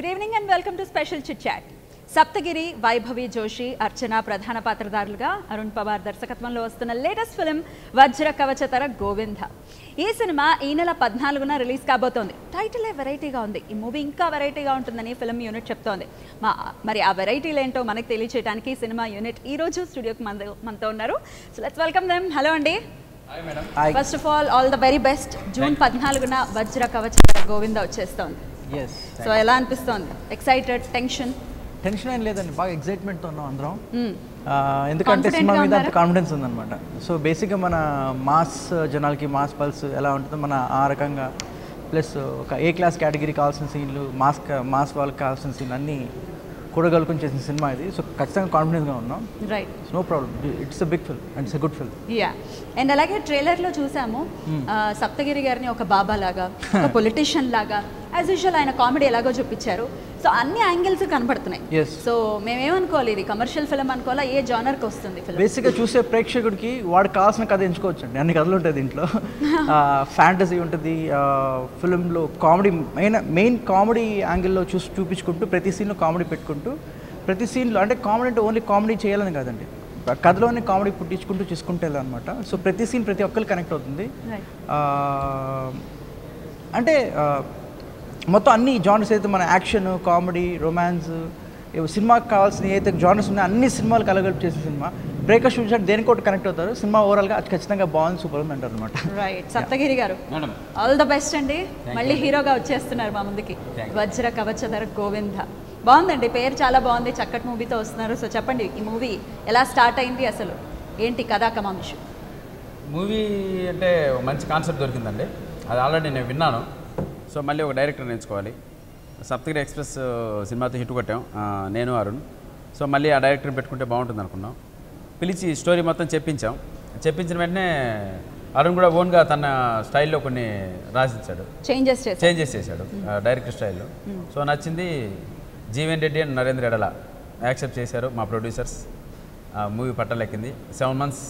Good evening and welcome to special chit chat Saptagiri Vaibhavi Joshi Archana ప్రధాన పాత్రధారులుగా అరుణ్ పవార్ దర్శకత్వంలో వస్తున్న లేటెస్ట్ ఫిలిం వజ్ర కవచతర గోవింద ఈ సినిమా ఈ నెల పద్నాలుగున రిలీజ్ కాబోతోంది టైటిలే వెరైటీగా ఉంది ఈ మూవీ ఇంకా వెరైటీగా ఉంటుందని ఫిలిం యూనిట్ చెప్తోంది మా మరి ఆ వెరైటీలు ఏంటో మనకు తెలియచేయడానికి ఈ సినిమా యూనిట్ ఈ రోజు స్టూడియోకి మన మనతో ఉన్నారు so let's welcome them hello అండి hi first of all all the very best June పద్నాలుగున వజ్ర కవచతర గోవింద వచ్చేస్తోంది ఎస్ సో ఎలా అనిపిస్తోంది ఎక్సైటెడ్ టెన్షన్ టెన్షన్ ఏం లేదండి బాగా ఎగ్జైట్మెంట్తో ఉన్నాం అందరం ఆ, ఎందుకంటే Confident సినిమా గా మీద అంత ఉన్నారా? కాన్ఫిడెన్స్ ఉందన్నమాట సో బేసిక్గా మన మాస్ జనాలకి మాస్ పల్స్ ఎలా ఉంటుందో మన ఆ రకంగా ప్లస్ ఒక ఏ క్లాస్ కేటగిరీ కావాల్సిన సీన్లు మాస్ మాస్ వాళ్ళకి కావాల్సిన సీన్లు అన్నీ కూడగలుకుని చేసిన సినిమా ఇది సో ఖచ్చితంగా కాన్ఫిడెన్స్గా ఉన్నాం right no problem it's a big film and it's a good film yeah and అలాగే ట్రైలర్లో చూసాము ఆ, సప్తగిరి గారిని ఒక బాబా లాగా ఒక పొలిటీషియన్ లాగా యాజ్ యూజువల్ ఆయన కామెడీ ఎలాగో చూపించారు సో అన్ని యాంగిల్స్ కనపడుతున్నాయి Yes. సో మేమేమనుకోవాలి ఇది కమర్షియల్ ఫిల్మ్ అనుకోవాలా ఏ జానర్కి వస్తుంది ఫిల్మ్ బేసిక్గా చూసే ప్రేక్షకుడికి వాడికి కావాల్సిన కథ ఎంచుకోవచ్చు అండి అన్ని కథలు ఉంటాయి దీంట్లో ఫ్యాంటసీ ఉంటుంది ఫిలింలో కామెడీ మెయిన్ మెయిన్ కామెడీ యాంగిల్లో చూసి చూపించుకుంటూ ప్రతి సీన్లో కామెడీ పెట్టుకుంటూ ప్రతి సీన్లో అంటే కామెడీ అంటే ఓన్లీ కామెడీ చేయాలని కాదండి కథలోనే కామెడీ పుట్టించుకుంటూ చూసుకుంటూ వెళ్ళాలన్నమాట సో ప్రతి సీన్ ప్రతి ఒక్కరికి కనెక్ట్ అవుతుంది రైట్ ఆ, అంటే ఆ, మొత్తం అన్ని జానర్స్ అయితే మన యాక్షన్ కామెడీ రొమాన్స్ సినిమాకి కావాల్సిన ఏదైతే జానర్స్ ఉన్నాయో అన్ని సినిమాలు కలగలిపి చేసిన సినిమా బ్రేకర్స్ చూసాడు దేనికోటి కనెక్ట్ అవుతారు సినిమా ఓవరాల్గా అది ఖచ్చితంగా బాగుంది సూపర్ ఉంది అంటారు అనమాట రైట్ సప్తగిరి గారు మేడం ఆల్ ద బెస్ట్ అండి మళ్ళీ హీరోగా వచ్చేస్తున్నారు మా ముందుకి వజ్ర కవచధర గోవింద బాగుందండి పేరు చాలా బాగుంది చక్కటి మూవీతో వస్తున్నారు సో చెప్పండి ఈ మూవీ ఎలా స్టార్ట్ అయింది అసలు ఏంటి కథా కమాంశం మూవీ అంటే ఒక మంచి కాన్సెప్ట్ దొరికిందండి అది ఆల్రెడీ నేను విన్నాను సో మళ్ళీ ఒక డైరెక్టర్ ఎంచుకోవాలి సప్తగిరి ఎక్స్ప్రెస్ సినిమాతో హిట్ కొట్టాం ఆ, నేను అరుణ్ సో మళ్ళీ ఆ డైరెక్టర్ని పెట్టుకుంటే బాగుంటుంది అనుకున్నాం పిలిచి స్టోరీ మొత్తం చెప్పించాం చెప్పించిన వెంటనే అరుణ్ కూడా ఓన్గా తన స్టైల్లో కొన్ని రాసిచ్చాడు చేంజెస్ చేసి చేంజెస్ చేశాడు డైరెక్టర్ స్టైల్లో సో నచ్చింది జీవన్ రెడ్డి అండ్ నరేంద్ర ఎడల యాక్సెప్ట్ చేశారు మా ప్రొడ్యూసర్స్ మూవీ పట్టలెక్కింది సెవెన్ మంత్స్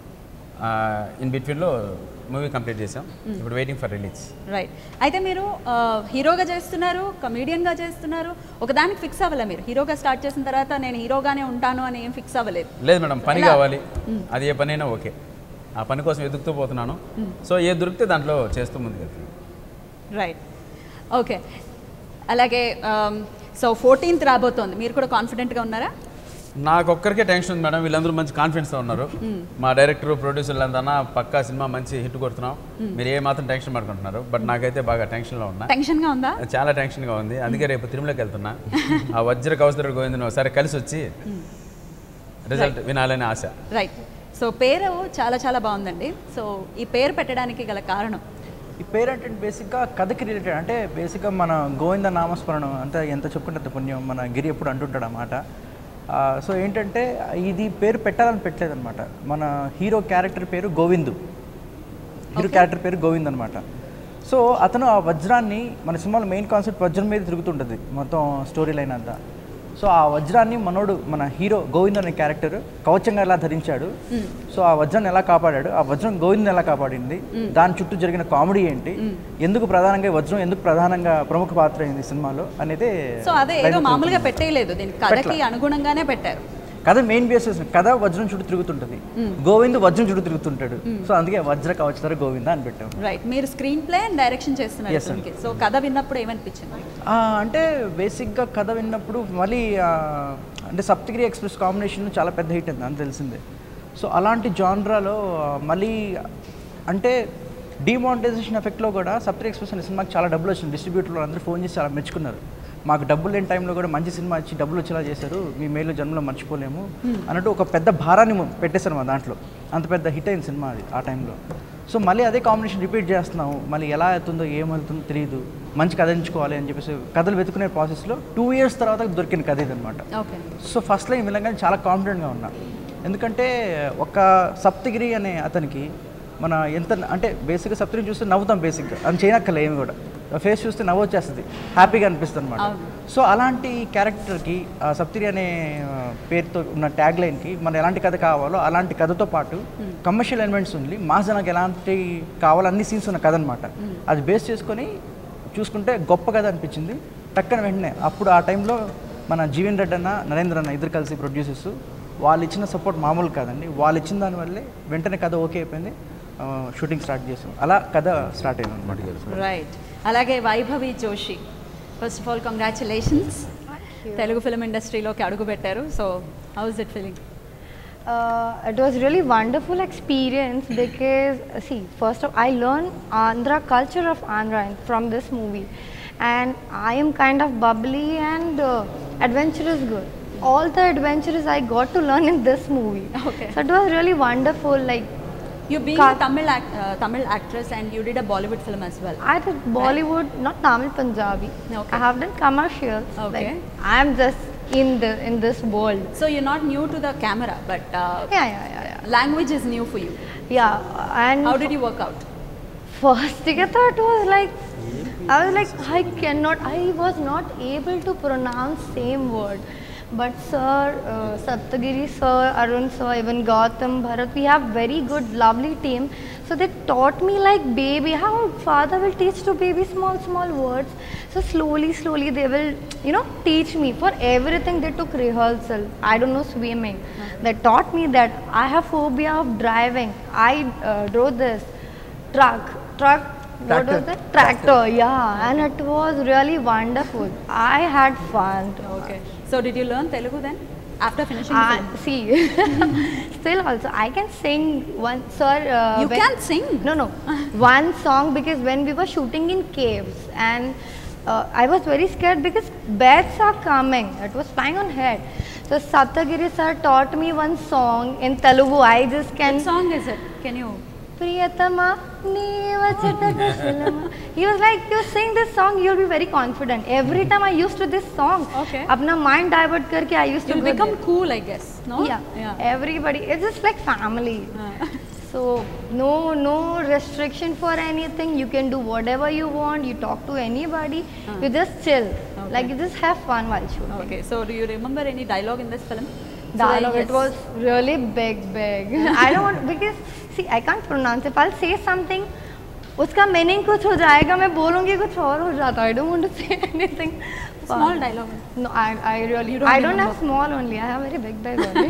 ఇన్ బిట్వీన్లో మూవీ కంప్లీట్ చేసాం ఇప్పుడు వెయిటింగ్ ఫర్ రిలీజ్ రైట్ అయితే మీరు ఆ, హీరోగా చేస్తున్నారు కమీడియన్గా చేస్తున్నారు ఒకదానికి ఫిక్స్ అవ్వలే మీరు హీరోగా స్టార్ట్ చేసిన తర్వాత నేను హీరోగానే ఉంటాను అని ఏం ఫిక్స్ అవ్వలేదు లేదు మేడం పని ఎలా? కావాలి అది ఏ పని అయినా ఓకే ఆ పని కోసం వెతుకుతూ పోతున్నాను సో ఏ దొరికితే దాంట్లో చేస్తూ ముందుకు వెళ్తున్నాను రైట్ ఓకే అలాగే సో ఫోర్టీన్త్ రాబోతోంది మీరు కూడా కాన్ఫిడెంట్గా ఉన్నారా నాకు ఒక్కరికే టెన్షన్ ఉంది మేడం వీళ్ళందరూ మంచి కాన్ఫిడెన్స్తో ఉన్నారు మా డైరెక్టర్ ప్రొడ్యూసర్లు అంతా పక్కా సినిమా మంచి హిట్ కొడుతున్నాం మీరు ఏ మాత్రం టెన్షన్ పడుకుంటున్నారు బట్ నాకైతే బాగా టెన్షన్లో ఉన్నా టెన్షన్గా ఉందా చాలా టెన్షన్గా ఉంది అందుకే రేపు తిరుమలకి వెళ్తున్నా ఆ వజ్ర కౌసర గోవిందని ఒకసారి కలిసి వచ్చి రిజల్ట్ వినాలని ఆశ రైట్ సో పేరు చాలా చాలా బాగుందండి సో ఈ పేరు పెట్టడానికి గల కారణం ఈ పేరు అంటే బేసిక్గా కథకి రిలేటెడ్ అంటే బేసిక్గా మన గోవింద నామస్మరణం అంతా ఎంత చెప్పుకుంటే అంత పుణ్యం మన గిరి ఎప్పుడు అంటుంటాడు అన్నమాట ఆ, సో ఏంటంటే ఇది పేరు పెట్టాలని పెట్టలేదన్నమాట మన హీరో క్యారెక్టర్ పేరు గోవిందు హీరో క్యారెక్టర్ పేరు గోవింద్ అనమాట సో అతను ఆ వజ్రాన్ని మన సినిమాలో మెయిన్ కాన్సెప్ట్ వజ్రం మీద తిరుగుతుంటుంది మొత్తం స్టోరీ లైన్ అంతా సో ఆ వజ్రాన్ని మనోడు మన హీరో గోవింద్ అనే క్యారెక్టర్ కవచంగా ఎలా ధరించాడు సో ఆ వజ్రాన్ని ఎలా కాపాడాడు ఆ వజ్రం గోవింద్ ఎలా కాపాడింది దాని చుట్టూ జరిగిన కామెడీ ఏంటి ఎందుకు ప్రధానంగా ఈ వజ్రం ఎందుకు ప్రధానంగా ప్రముఖ పాత్ర అయింది సినిమాలో అనేది సో అదే ఏదో మామూలుగా పెట్టేయలేదు దీనికి కథకి అనుగుణంగానే పెట్టారు కథ మెయిన్ బేసిస్ కథ వజ్రం చుట్టూ తిరుగుతుంటది గోవింద్ వజ్రం చుట్టూ తిరుగుతుంటాడు సో అందుకే వజ్ర కవచతర గోవింద అని పెట్టాం రైట్ మీరు స్క్రీన్ ప్లే అండ్ డైరెక్షన్ చేస్తున్నారు Yes, sir. దీనికి సో కథ విన్నప్పుడు ఏమనిపించింది ఆ, అంటే బేసిక్గా కథ విన్నప్పుడు మళ్ళీ ఆ, అంటే సప్తగిరి ఎక్స్ప్రెస్ కాంబినేషన్ చాలా పెద్ద హిట్ అంది అని తెలిసిందే సో అలాంటి జాన్రాలో ఆ, మళ్ళీ అంటే డిమానిటైజేషన్ ఎఫెక్ట్లో కూడా సప్తగిరి ఎక్స్ప్రెస్ అనే సినిమాకి చాలా డబ్బులు వచ్చింది డిస్ట్రిబ్యూటర్లు అందరూ ఫోన్ చేసి చాలా మెచ్చుకున్నారు మాకు డబ్బులు లేని టైంలో కూడా మంచి సినిమా ఇచ్చి డబ్బులు వచ్చేలా చేశారు మీ మేలు జన్మలో మర్చిపోలేము అన్నట్టు ఒక పెద్ద భారాన్ని ము- పెట్టేశారు మా దాంట్లో అంత పెద్ద హిట్ అయిన సినిమా అది ఆ టైంలో సో మళ్ళీ అదే కాంబినేషన్ రిపీట్ చేస్తున్నాము మళ్ళీ ఎలా అవుతుందో ఏమవుతుందో తెలియదు మంచి కథ ఎంచుకోవాలి అని చెప్పేసి కథలు వెతుకునే ప్రాసెస్లో టూ ఇయర్స్ తర్వాత దొరికిన కథ ఇదనమాట ఓకే సో ఫస్ట్ లైన్ వినగానే చాలా కాన్ఫిడెంట్గా ఉన్నా ఎందుకంటే ఒక సప్తగిరి అనే అతనికి మన ఎంత అంటే బేసిక్గా సప్తగిరి చూస్తే నవ్వుతాం బేసిక్గా అని చేయనక్కర్లే ఏమి కూడా ఫేస్ చూస్తే నవ్వు వచ్చేస్తుంది హ్యాపీగా అనిపిస్తుంది అనమాట అవును. సో అలాంటి క్యారెక్టర్కి ఆ సప్తగిరి అనే ఆ, పేరుతో ఉన్న ట్యాగ్ లైన్కి మన ఎలాంటి కథ కావాలో అలాంటి కథతో పాటు కమర్షియల్ ఎలిమెంట్స్ ఉంది మా జనానికి ఎలాంటి కావాలో అన్ని సీన్స్ ఉన్న కథ అనమాట అది బేస్ చేసుకొని చూసుకుంటే గొప్ప కథ అనిపించింది టక్కన వెంటనే అప్పుడు ఆ టైంలో మన జీవన్ రెడ్డి అన్న నరేంద్ర అన్న ఇద్దరు కలిసి ప్రొడ్యూసర్స్ వాళ్ళు ఇచ్చిన సపోర్ట్ మామూలు కాదండి వాళ్ళు ఇచ్చిన దానివల్లే వెంటనే కథ ఓకే అయిపోయింది షూటింగ్ స్టార్ట్ చేసాం అలా కథ స్టార్ట్ అయింది అనమాట రైట్ అలాగే Vaibhavi Joshi first of all congratulations Telugu film ఇండస్ట్రీలోకి అడుగు పెట్టారు so how is it feeling Uh, it was really wonderful experience because see first of I learned Andhra culture of Andhra in- from this movie and I am kind of bubbly and uh, adventurous girl. All the adventures I got to learn in this movie. Okay. So it was really wonderful. Like you be Ka- Tamil Tamil actress and you did a Bollywood film as well I did Bollywood, not Tamil Punjabi. Okay. I have done commercials. Okay. Like I am just in the in this world. So you not new to the camera but Yeah, yeah, yeah, yeah. Language is new for you Yeah, and how did you work out First I thought it was like I was like I cannot I was not able to pronounce same word. But sir, uh, Saptagiri sir, Arun sir, even Gautam, Bharat, we have very good, lovely team. So they taught me like baby, how father will teach to baby small, small words. So slowly, slowly they will, you know, teach me. For everything they took rehearsal. I don't know swimming. They taught me that I have phobia of driving. I uh, drove this truck truck what was Tractor. it tractor yeah and it was really wonderful i had fun okay so did you learn Telugu then after finishing I, see still also i can sing one sir uh, You when- can sing? no no one song because when we were shooting in caves and uh, i was very scared because bats are coming it was flying on head so saptagiri sir taught me one song in telugu i just can song is it can you Priyatama, Nevachita Kushilama. He was like, you sing this song, you'll be very confident. Every time I used to this song, Okay. अपना mind divert करके I used to you'll go become there. Cool I guess no Yeah. everybody. It's just like family. So no, no restriction for anything. You can do whatever you want. You talk to anybody. You just chill. Like you just have fun while shooting. Okay so do you remember any dialogue in this film Dialogue. It was really big, big. I don't want because see, I can't pronounce. If I'll say something, उसका meaning कुछ हो जाएगा मैं बोलूँगी कुछ और हो जाता I don't want to say anything small dialogue no I I really You don't I don't have remember? small only I have very big big only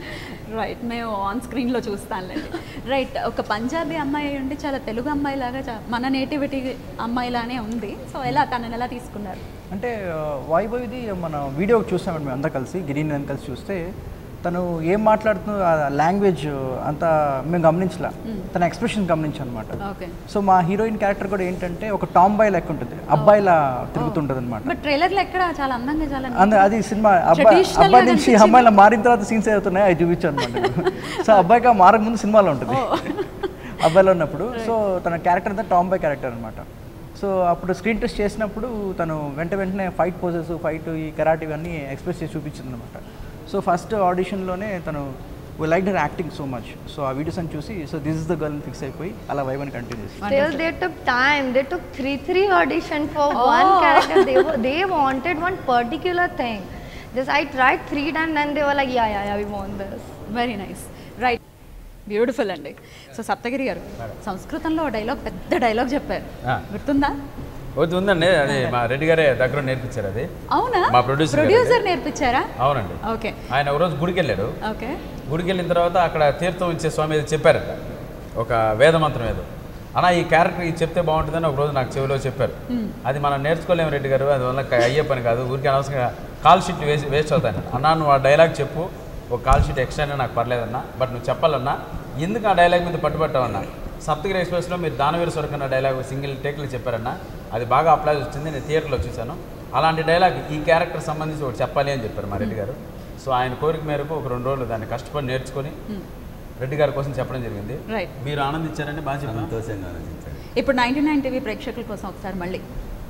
right మేము ఆన్ స్క్రీన్లో చూస్తానులేండి రైట్ ఒక పంజాబీ అమ్మాయి ఉండి చాలా తెలుగు అమ్మాయి లాగా చా- మన నేటివిటీ అమ్మాయిలానే ఉంది సో ఎలా తనని ఎలా తీసుకున్నారు అంటే ఆ, వైభవిది మన వీడియో చూసామండి మేము అందరం కలిసి గిరి నేను కలిసి చూస్తే తను ఏం మాట్లాడుతుందో ఆ లాంగ్వేజ్ అంతా మేము గమనించలే తన ఎక్స్ప్రెషన్ గమనించాం అనమాట ఓకే సో మా హీరోయిన్ క్యారెక్టర్ కూడా ఏంటంటే ఒక టామ్ బాయ్ లెక్క ఉంటుంది అబ్బాయిలా తిరుగుతుంటుంది అనమాట బట్ ట్రైలర్లో ఎక్కడ చాలా అందంగా చాలా అంద అది సినిమా అబ్బాయి Traditional అబ్బాయి గా నుంచి కనిపించింది. అమ్మాయిలా మారిన తర్వాత సీన్స్ అవుతున్నాయి అవి చూపించాను అనమాట సో అబ్బాయిగా మారక ముందు సినిమాలో ఉంటుంది అబ్బాయిలో ఉన్నప్పుడు సో తన క్యారెక్టర్ అంతా టామ్ బాయ్ క్యారెక్టర్ అనమాట సో అప్పుడు స్క్రీన్ టెస్ట్ చేసినప్పుడు తను వెంట వెంటనే ఫైట్ పోజెస్ ఫైట్ ఈ కరాటే ఇవన్నీ ఎక్స్ప్రెస్ చేసి చూపించింది అనమాట సో ఫస్ట్ ఆడిషన్లోనే తను we like her acting so much so ఆ వీడియోస్ అని చూసి so this is the girl fix అయిపోయి అలా వైవ్ అని కంటిన్యూ చేసి still they took time they took three three audition for one Oh. character they were, they wanted one particular thing just I tried three times and they were like yeah yeah yeah we want this very nice right beautiful అండి so Saptagiri గారు సంస్కృతంలో dialogue పెద్ద dialogue చెప్పారు ఆ. గుర్తుందా వద్దు ఉందండి అది మా రెడ్డి గారే దగ్గర నేర్పించారు అది అవునా మా producer గారు ప్రొడ్యూసర్ అది. నేర్పించారా అవునండి ఓకే ఆయన ఒకరోజు గుడికి వెళ్ళాడు ఓకే గుడికి వెళ్ళిన తర్వాత అక్కడ తీర్థం ఇచ్చే స్వామి ఏదో చెప్పారట ఒక వేద మంత్రం ఏదో అన్న ఈ క్యారెక్టర్ ఇది చెప్తే బాగుంటుందని ఒక రోజు నాకు చెవిలో చెప్పారు అది మనం నేర్చుకోలేము రెడ్డి గారు అది వల్ల క- అయ్యే పని కాదు ఊరికి అనవసరంగా కాల్ షీట్ వేసి వేస్ట్ అవుతాను అన్నా నువ్వు ఆ డైలాగ్ చెప్పు ఒక కాల్ షీట్ ఎక్స్ట్రా అయినా నాకు పర్లేదన్నా బట్ నువ్వు చెప్పాలన్నా ఎందుకు ఆ డైలాగ్ మీద పట్టుబట్టావన్నా సప్తగిరి ఎక్స్ప్రెస్లో మీరు దానవీర సొరకన్న డైలాగ్ సింగిల్ టేక్లు చెప్పారన్నా అది బాగా అప్లై వచ్చింది నేను థియేటర్లో చూశాను అలాంటి డైలాగ్ ఈ క్యారెక్టర్ సంబంధించి ఒకటి చెప్పాలి అని చెప్పారు మా రెడ్డి గారు సో ఆయన కోరిక మేరకు ఒక రెండు రోజులు దాన్ని కష్టపడి నేర్చుకొని రెడ్డి గారి కోసం చెప్పడం జరిగింది రైట్ మీరు ఆనందించారండి బాగా చెప్పాను సంతోషంగా ఆలోచించాడు ఇప్పుడు నైన్టీ నైన్ టీవీ ప్రేక్షకుల కోసం ఒకసారి మళ్ళీ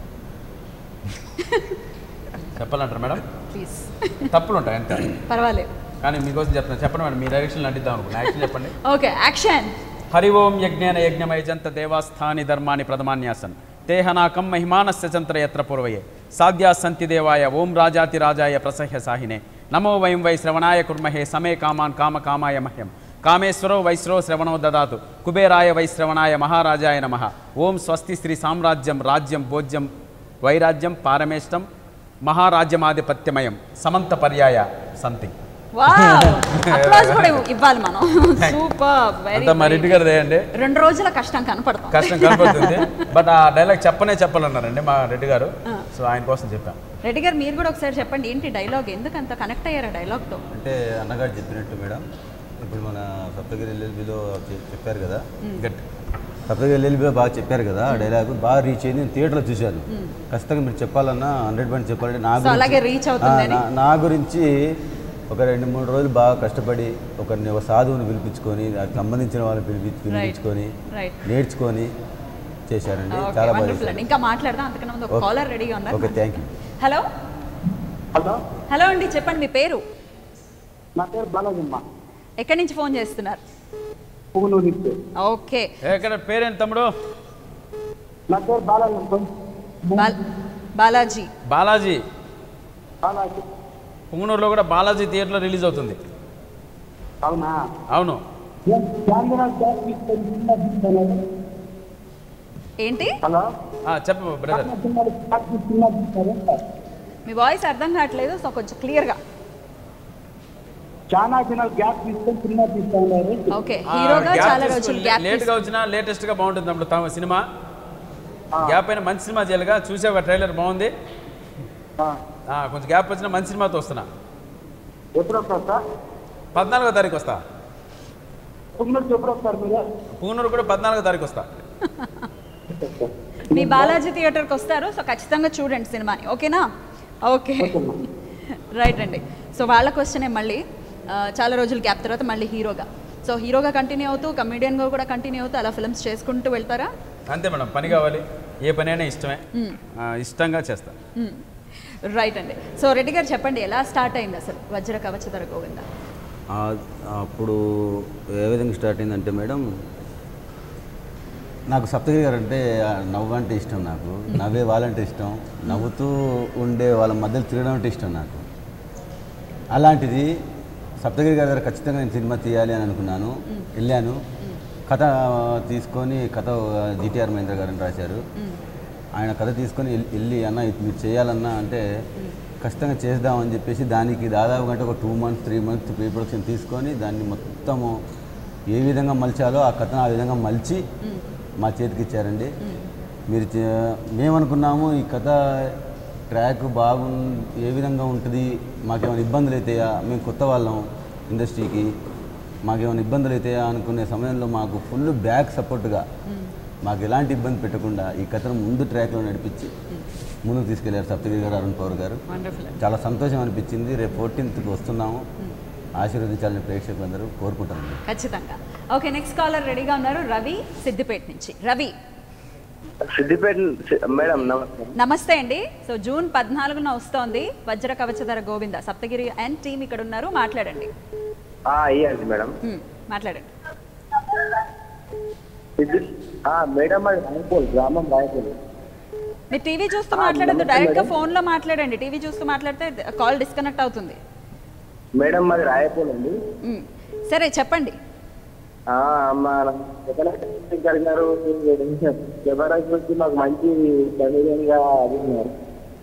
చెప్పాలంటారు మేడం ప్లీజ్ తప్పులు ఉంటాయి అంతే పర్వాలేదు కానీ మీకోసం చెప్తాను చెప్పండి మేడం మీ డైరెక్షన్ అంటిద్దాం అనుకున్నా యాక్షన్ చెప్పండి ఓకే యాక్షన్ హరి ఓం యజ్ఞేన యజ్ఞమయజంత దేవాస్థాని ధర్మాని ప్రథమాన్యాసన్ తేహనాకం మహిమానస్య చంత్ర యత్ర పూర్వయే సాధ్యా సంతి దేవాయ ఓం రాజాతి రాజాయ ప్రసహ్య సాహినే నమో వయం వై శ్రవణాయ కుర్మహే సమే కామాన్ కామ కామాయ మహ్యం కామేశ్వరో వైశ్రో శ్రవణో దదాతు కుబేరాయ వై శ్రవణాయ మహారాజాయ నమ ఓం స్వస్తి శ్రీ సామ్రాజ్యం రాజ్యం భోజ్యం వైరాజ్యం పారమేష్టం మహారాజ్యమాధిపత్యమయం సమంత పర్యాయ సంథింగ్ వావ్ అప్లాజ్ కూడా ఇవ్వాలి మనం సూపర్ వెరీ అంతా మా రెడ్డి గారిదే అండి రెండు రోజుల కష్టం కనపడతాం కష్టం కనపడుతుంది బట్ ఆ డైలాగ్ చెప్పనే చెప్పాలన్నారండి మా రెడ్డి గారు సో ఆయన కోసం చెప్పాం రెడ్డి గారు మీరు కూడా ఒకసారి చెప్పండి ఏంటి డైలాగ్ ఎందుకు అంత కనెక్ట్ అయ్యారా డైలాగ్ తో అంటే అన్నగారు చెప్పినట్టు మేడం ఇప్పుడు మన సప్తగిరి ఎల్ఎల్బిలో చెప్పారు కదా గట్టి సప్తగిరి ఎల్ఎల్బిలో బాగా చెప్పారు కదా ఆ డైలాగ్ బాగా రీచ్ అయింది నేను థియేటర్లో చూశాను ఖచ్చితంగా మీరు చెప్పాలన్నా హండ్రెడ్ పర్సెంట్ చెప్పాలంటే నా So, గురించి- అలాగే reach అవుతుందని? ఆ, నా- నా గురించి ఒక రెండు మూడు రోజులు బాగా కష్టపడి ఒకరిని ఒక సాధువుని పిలిపించుకొని దానికి సంబంధించిన వాళ్ళని పిలిపి పిలిపించుకొని రైట్ నేర్చుకొని చేశారండి చాలా బాగా వండర్ఫుల్ చేశారు అండి ఇంకా మాట్లాడదాం అంతకన్నా ముందు ఒక Okay. కాలర్ రెడీగా ఉన్నారు okay thank you hello hello hello అండి చెప్పండి మీ పేరు నా పేరు బాలాజమ్మ ఎక్కడి నుంచి ఫోన్ చేస్తున్నారు పువ్వునూరు నుంచి ఓకే ఏ, ఇక్కడ పేరేంటి తమ్ముడు నా పేరు బాలాజమ్మ బాల్- బాలాజీ బాలాజీ బాలాజీ పుంగనూరులో కూడా బాలాజీ థియేటర్లో రిలీజ్ అవుతుంది అవునా అవును ఏం చాందినా గ్యాస్ తీసుకొని చిన్న తీస్తాను ఏంటి హలో ఆ, చెప్పు బ్రదర్ చిన్న గ్యాస్ చిన్న తీస్తారు మీ వాయిస్ అర్థం కావట్లేదు సో కొంచెం క్లియర్గా చాలా దినాలు గ్యాస్ తీసుకొని చిన్న తీస్తాను ఓకే హీరోగా చాలా రోజులు గ్యాప్ లేట్గా వచ్చినా లేటెస్ట్గా బాగుంటుంది తమ్ముడు తమ సినిమా గ్యాప్ అయినా మంచి సినిమా చేయాలిగా చూసావు ట్రైలర్ బాగుంది ఆ, కొంచెం గ్యాప్ వచ్చినా మంచి సినిమాతో వస్తున్నా ఎప్పుడు వస్తారు సార్ పద్నాలుగో తారీఖు వస్తా పువ్వునూరుకి ఎప్పుడు వస్తారు మీరు పుంగనూరు కూడా పద్నాలుగో తారీఖు వస్తా మీ బాలాజీ థియేటర్కి వస్తారు సో ఖచ్చితంగా చూడండి సినిమాని ఓకేనా ఓకే రైట్ అండి సో వాళ్ళ క్వశ్చనే మళ్ళీ ఆ, చాలా రోజులు గ్యాప్ తర్వాత మళ్ళీ హీరోగా సో హీరోగా కంటిన్యూ అవుతూ కమెడియన్గా కూడా కంటిన్యూ అవుతూ అలా ఫిల్మ్స్ చేసుకుంటూ వెళ్తారా అంతే మేడం పని కావాలి ఏ పని అయినా ఇష్టమే ఆ, ఇష్టంగా చేస్తా రైట్ అండి సో రెడ్డి గారు చెప్పండి ఎలా స్టార్ట్ అయింది అసలు వజ్ర కవచధర గోవింద ఆ- అప్పుడు ఏ విధంగా స్టార్ట్ అయిందంటే మేడం నాకు సప్తగిరి గారు అంటే ఆ నవ్వు అంటే ఇష్టం నాకు నవ్వే వాళ్ళంటే ఇష్టం నవ్వుతూ ఉండే వాళ్ళ మధ్యలో తిరగడం అంటే ఇష్టం నాకు అలాంటిది సప్తగిరి గారి దగ్గర ఖచ్చితంగా నేను సినిమా తీయాలి అని అనుకున్నాను వెళ్ళాను కథ తీసుకొని కథ జిటిఆర్ మహేంద్ర గారు అని రాశారు ఆయన కథ తీసుకొని వెళ్ళి- వెళ్ళి అన్న ఇది మీరు చేయాలన్నా అంటే ఖచ్చితంగా చేద్దామని చెప్పేసి దానికి దాదాపు గంట ఒక two months three months pre production తీసుకొని దాన్ని మొత్తము ఏ విధంగా మలిచాలో ఆ కథను ఆ విధంగా మలిచి మా చేతికి ఇచ్చారండి మీరు చే- మేమనుకున్నాము ఈ కథ ట్రాక్ బాగు ఏ విధంగా ఉంటుంది మాకేమైనా ఇబ్బందులు అవుతాయా మేము కొత్త వాళ్ళం ఇండస్ట్రీకి మాకేమైనా ఇబ్బందులు అవుతాయా అనుకునే సమయంలో మాకు ఫుల్ బ్యాక్ సపోర్ట్గా మాకు ఎలాంటి ఇబ్బంది పెట్టకుండా ఈ కథను ముందు ట్రాక్లో నడిపించి ముందుకు తీసుకెళ్లారు సప్తగిరి గారు అరుణ్ పవర్ గారు వండర్ఫుల్ చాలా సంతోషం అనిపించింది రేపు ఫోర్టీన్త్కి వస్తున్నాము ఆశీర్వదించాలని ప్రేక్షకులందరూ కోరుకుంటాను ఖచ్చితంగా ఓకే నెక్స్ట్ కాలర్ రెడీగా ఉన్నారు రవి సిద్దిపేట నుంచి రవి సిద్దిపేట మేడం నమస్తే నమస్తే అండి సో జూన్ పద్నాలుగున వస్తోంది వజ్ర కవచధర గోవింద సప్తగిరి అండ్ టీమ్ ఇక్కడ ఉన్నారు మాట్లాడండి ఆ, ఇయ్యండి మేడం హ్మ్, మాట్లాడండి సిద్ది ఆ, మేడం అది రాయపూల్ గ్రామం రాయపూల్ మీరు టీవీ చూస్తూ ఆ, మాట్లాడద్దు నమస్తే డైరెక్ట్ గా మేడం. ఫోన్ లో మాట్లాడండి టీవీ చూస్తూ మాట్లాడితే కాల్ డిస్కనెక్ట్ అవుతుంది మేడం మాది రాయపూల్ అండి హ్మ్, సరే చెప్పండి ఆ, మన శంకర్ గారు జబర్దస్త్ గురించి మాకు మంచి కమిడియన్గా అడిగినారు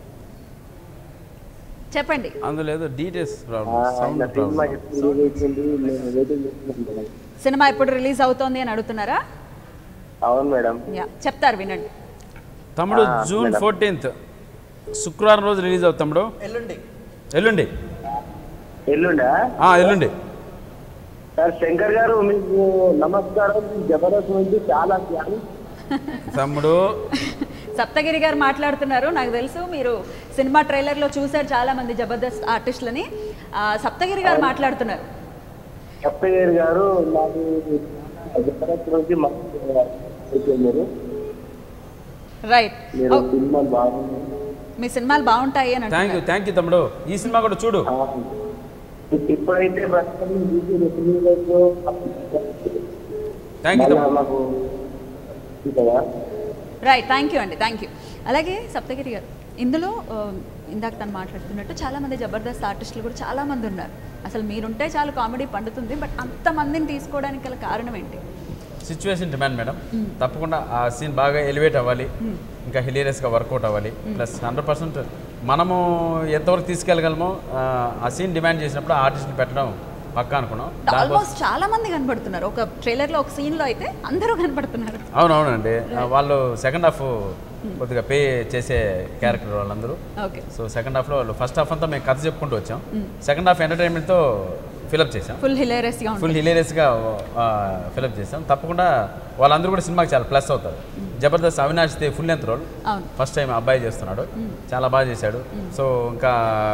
చెప్పండి అందులో ఏదో డీటెయిల్స్ ఆ, ప్రాబ్లమ్ ఆయన సౌండ్ సినిమా ప్రాబ్లమ్ ఎప్పుడు చేసింది మేము వెయిటింగ్ చేస్తున్నాం మేడం సినిమా ఎప్పుడు రిలీజ్ అవుతోంది అని అడుగుతున్నారా అవును మేడం యా చెప్తారు వినండి తమ్ముడు ఆ, జూన్ మేడం. ఫోర్టీన్త్ శుక్రవారం రోజు రిలీజ్ అవుతుంది తమ్ముడు ఎల్లుండి ఎల్లుండి ఎల్లుండా ఆ, ఎల్లుండి సార్ శంకర్ గారు మీకు నమస్కారం జబర్దస్త్ నుంచి చాలా థ్యాంక్స్ తమ్ముడు సప్తగిరి గారు మాట్లాడుతున్నారు నాకు తెలుసు మీరు సినిమా ట్రైలర్లో చూశారు చాలా మంది జబర్దస్త్ ఆర్టిస్టులని ఆ, సప్తగిరి గారు మాట్లాడుతున్నారు సప్తగిరి గారు నాకు జబర్దస్త్ నుంచి మంచి మీరు రైట్ మీరు సినిమా బాగుంది మీ సినిమాలు బాగుంటాయి అని థ్యాంక్ యూ అంటున్నారు థ్యాంక్ యూ తమ్ముడు ఈ సినిమా కూడా చూడు ఆ, ఇప్పుడైతే ప్రస్తుతం చూసి రిలీజ్లో థ్యాంక్ యూ మళ్ళా తమ్ముడు మాకు కదా రైట్ థ్యాంక్ యూ అండి థ్యాంక్ యూ అలాగే సప్తగిరి గారు ఇందులో ఆ, ఇందాక తను మాట్లాడుతున్నట్టు చాలా మంది జబర్దస్త్ ఆర్టిస్టులు కూడా చాలా మంది ఉన్నారు అసలు మీరుంటే చాలు కామెడీ పండుతుంది బట్ అంతమందిని తీసుకోవడానికి గల కారణం ఏంటి సిచ్యువేషన్ డిమాండ్ మేడం తప్పకుండా ఆ సీన్ బాగా ఎలివేట్ అవ్వాలి ఇంకా హిలేరియస్గా వర్కౌట్ అవ్వాలి ప్లస్ హండ్రెడ్ పర్సెంట్ మనము ఎంతవరకు తీసుకెళ్ళగలమో ఆ, ఆ సీన్ డిమాండ్ చేసినప్పుడు ఆర్టిస్ట్ని పెట్టడం పక్కా అనుకున్నాం దానికోసం ఆల్మోస్ట్ చాలా మంది కనబడుతున్నారు ఒక ట్రైలర్ లో ఒక సీన్ లో అయితే అందరూ కనబడుతున్నారు అవునవునండి ఆ, వాళ్ళు సెకండ్ హాఫ్ కొద్దిగా పే చేసే క్యారెక్టర్ వాళ్ళందరూ ఓకే సో సెకండ్ హాఫ్లో వాళ్ళు ఫస్ట్ హాఫ్ అంతా మేము కథ చెప్పుకుంటూ వచ్చాం సెకండ్ హాఫ్ ఎంటర్టైన్మెంట్తో ఫిలప్ చేసాం ఫుల్ హిలేరియస్ గా ఉంటుంది ఫుల్ హిలేరియస్గా ఫిలప్ చేసాం తప్పకుండా వాళ్ళందరూ కూడా సినిమాకి చాలా ప్లస్ అవుతారు Jabardasth Avinash they full length role అవును ఫస్ట్ టైం అబ్బాయి చేస్తున్నాడు చాలా బాగా చేశాడు సో ఇంకా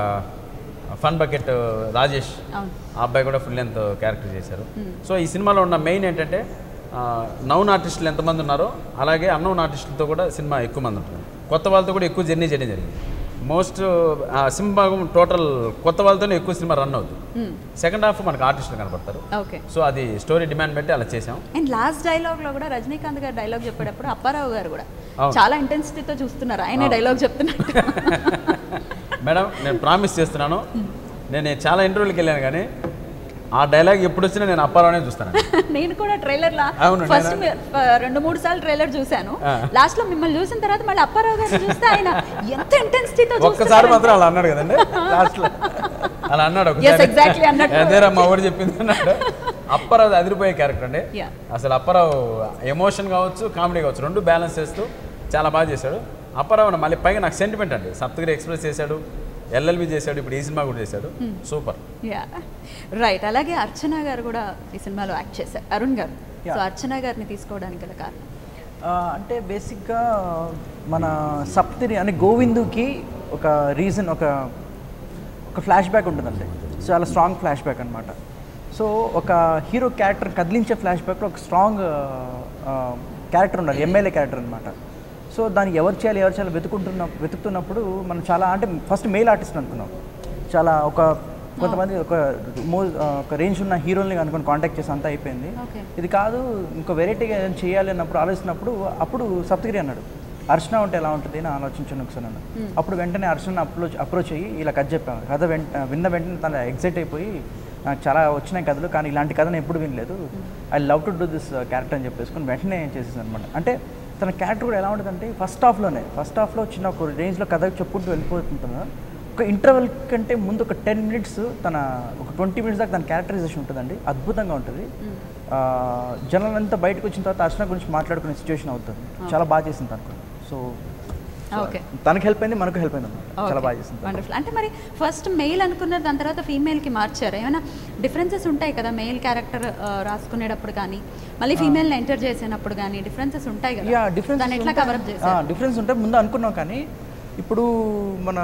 ఫన్ బకెట్ రాజేష్ అవును ఆ అబ్బాయి కూడా ఫుల్ లెంత్ క్యారెక్టర్ చేశారు సో ఈ సినిమాలో ఉన్న మెయిన్ ఏంటంటే నౌన్ ఆర్టిస్టులు ఎంతమంది ఉన్నారో అలాగే అన్నౌన్ ఆర్టిస్టులతో కూడా సినిమా ఎక్కువ మంది ఉంటుంది కొత్త వాళ్ళతో కూడా ఎక్కువ జర్నీ చేయడం జరిగింది మోస్ట్ సింభాగం టోటల్ కొత్త వాళ్ళతోనే ఎక్కువ సినిమా రన్ అవుతుంది సెకండ్ హాఫ్ మనకు ఆర్టిస్టులు కనపడతారు ఓకే సో అది స్టోరీ డిమాండ్ బట్టి అలా చేసాం అండ్ లాస్ట్ డైలాగ్ లో కూడా రజనీకాంత్ గారు డైలాగ్ చెప్పేటప్పుడు అప్పారావు గారు కూడా అవును. చాలా ఇంటెన్సిటీతో చూస్తున్నారు ఆయనే డైలాగ్ చెప్తున్నారు మేడం నేను ప్రామిస్ చేస్తున్నాను నేను చాలా ఇంటర్వ్యూలకు వెళ్ళాను కానీ ఆ డైలాగ్ ఎప్పుడు వచ్చినా నేను అప్పారావునే చూస్తాను నేను కూడా ట్రైలర్ లా అవును, ఫస్ట్ రెండు మూడు సార్లు ట్రైలర్ చూశాను ఆ. లాస్ట్ లో మిమ్మల్ని చూసిన తర్వాత మళ్ళీ అప్పారావు గారిని చూస్తే ఆయన ఎంత ఇంటెన్సిటీతో ఒక్కసారి మాత్రం అలా అన్నాడు కదండి లాస్ట్లో అలా అన్నాడు Yes, exactly అన్నట్టు. అదేరా మా ఊరు చెప్పింది అన్నాడు అప్పారావు అదిరిపోయే క్యారెక్టర్ అండి Yeah. అసలు అప్పారావు ఎమోషన్ కావచ్చు కామెడీ కావచ్చు రెండు బ్యాలెన్స్ చేస్తూ చాలా బాగా చేశాడు అప్పారావు మళ్ళీ పైగా నాకు సెంటిమెంట్ అండి సప్తగిరి ఎక్స్ప్రెస్ చేశాడు ఎల్ఎల్బి చేశాడు ఇప్పుడు ఈ సినిమా కూడా చేశాడు సూపర్ యా రైట్ అలాగే అర్చన గారు కూడా ఈ సినిమాలో యాక్ట్ చేశారు అరుణ్ గారు సో Yeah. అర్చన గారిని తీసుకోవడానికి గల కారణం ఆ, అంటే బేసిక్గా మన సప్తిని అంటే గోవిందుకి ఒక రీజన్ ఒక ఒక ఫ్లాష్ బ్యాక్ ఉంటుందండి చాలా స్ట్రాంగ్ ఫ్లాష్ బ్యాక్ అనమాట సో ఒక హీరో క్యారెక్టర్ కదిలించే ఫ్లాష్ బ్యాక్లో ఒక స్ట్రాంగ్ క్యారెక్టర్ ఉండాలి ఎమ్మెల్యే క్యారెక్టర్ అనమాట సో దాన్ని ఎవరు చేయాలి ఎవరు చేయాలి వెతుకుంటున్న వెతుకుతున్నప్పుడు మనం చాలా అంటే ఫస్ట్ మెయిల్ ఆర్టిస్ట్ అనుకున్నాం చాలా ఒక కొంతమంది ఒక మో ఒక రేంజ్ ఉన్న హీరోల్ని అనుకుని కాంటాక్ట్ చేసి అంతా అయిపోయింది ఓకే ఇది కాదు ఇంకో వెరైటీగా ఏదైనా చేయాలి అన్నప్పుడు ఆలోచిస్తున్నప్పుడు అప్పుడు సప్తగిరి అన్నాడు అర్చన ఉంటే ఎలా ఉంటుంది అని ఆలోచించాను ఒకసారి అన్నాడు అప్పుడు వెంటనే అర్చన అప్రోచ్ అప్రోచ్ అయ్యి ఇలా కథ చెప్పాను కథ వెంట విన్న వెంటనే తన ఎగ్జైట్ అయిపోయి నాకు చాలా వచ్చినాయి కథలు కానీ ఇలాంటి కథ నేను ఎప్పుడు వినలేదు I love to do this character అని చెప్పేసుకుని వెంటనే చేసేసాను అనమాట అంటే తన క్యారెక్టర్ కూడా ఎలా ఉంటుందంటే ఫస్ట్ హాఫ్లోనే ఫస్ట్ హాఫ్లో చిన్న ఒక రేంజ్లో కథ చెప్పుకుంటూ వెళ్ళిపోతుంటున్నా ఒక ఇంటర్వెల్ కంటే ముందు ఒక టెన్ మినిట్స్ తన ఒక ట్వంటీ మినిట్స్ దాకా తన క్యారెక్టరైజేషన్ ఉంటుందండి అద్భుతంగా ఉంటుంది ఆ, జనాలంతా బయటకు వచ్చిన తర్వాత అర్చన గురించి మాట్లాడుకునే సిచ్యువేషన్ అవుతుంది చాలా బాగా చేసింది తనకు సో ఓకే తనకి హెల్ప్ అయింది మనకు హెల్ప్ అయింది అన్నమాట చాలా బాగా చేసింది తను. వండర్ఫుల్ అంటే మరి ఫస్ట్ మెయిల్ అనుకున్నారు దాని తర్వాత ఫీమేల్కి మార్చారు ఏమైనా డిఫరెన్సెస్ ఉంటాయి కదా మెయిల్ క్యారెక్టర్ రాసుకునేటప్పుడు కానీ మళ్ళీ ఫీమేల్ని ఎంటర్ చేసినప్పుడు కానీ డిఫరెన్సెస్ ఉంటాయి కదా యా డిఫరెన్స్ దాన్ని ఎట్లా కవరప్ చేశారు డిఫరెన్స్ ఉంటే ముందు అనుకున్నాం కానీ ఇప్పుడు మన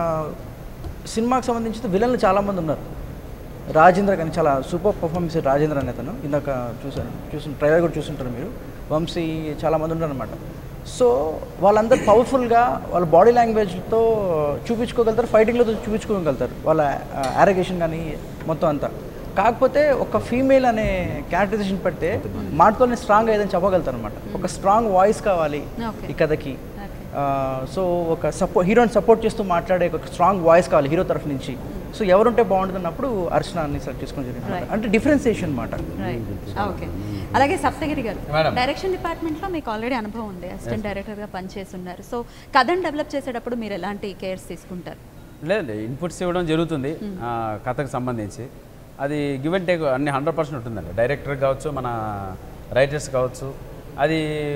సినిమాకి సంబంధించి విలన్లు చాలామంది ఉన్నారు రాజేంద్ర కానీ చాలా సూపర్ పర్ఫార్మెన్స్ రాజేంద్ర అనే అతను ఇందాక చూసాను చూసిన ట్రైలర్ కూడా చూసుంటారు మీరు వంశీ చాలామంది ఉన్నారు అనమాట సో వాళ్ళందరూ పవర్ఫుల్గా వాళ్ళ బాడీ లాంగ్వేజ్తో చూపించుకోగలుగుతారు ఫైటింగ్లో చూపించుకోగలుగుతారు వాళ్ళ యారగేషన్ కానీ మొత్తం అంతా కాకపోతే ఒక ఫీమేల్ అనే క్యారెక్టరైజేషన్ పెడితే మాటతోనే స్ట్రాంగ్ ఏదైనా చెప్పగలుగుతారు అనమాట ఒక స్ట్రాంగ్ వాయిస్ కావాలి Okay. ఈ కథకి Okay. సో ఒక సపో హీరోని సపోర్ట్ చేస్తూ మాట్లాడే ఒక స్ట్రాంగ్ వాయిస్ కావాలి హీరో తరఫు నుంచి సో ఎవరుంటే బాగుంటుందన్నప్పుడు అర్చనాన్ని సెలెక్ట్ చేసుకుని జరిగింది Right. అంటే డిఫరెన్సియేషన్ అనమాట రైట్ ఓకే అలాగే సప్తగిరి గారు Madam. డైరెక్షన్ డిపార్ట్మెంట్లో మీకు ఆల్రెడీ అనుభవం ఉంది అసిస్టెంట్ డైరెక్టర్గా పనిచేసి ఉన్నారు సో కథను డెవలప్ చేసేటప్పుడు మీరు ఎలాంటి కేర్స్ తీసుకుంటారు లేదండి ఇన్పుట్స్ ఇవ్వడం జరుగుతుంది ఆ, కథకు సంబంధించి అది గివ్ అండ్ టేక్ అన్ని హండ్రెడ్ పర్సెంట్ ఉంటుందండి డైరెక్టర్ కావచ్చు మన రైటర్స్ కావచ్చు అది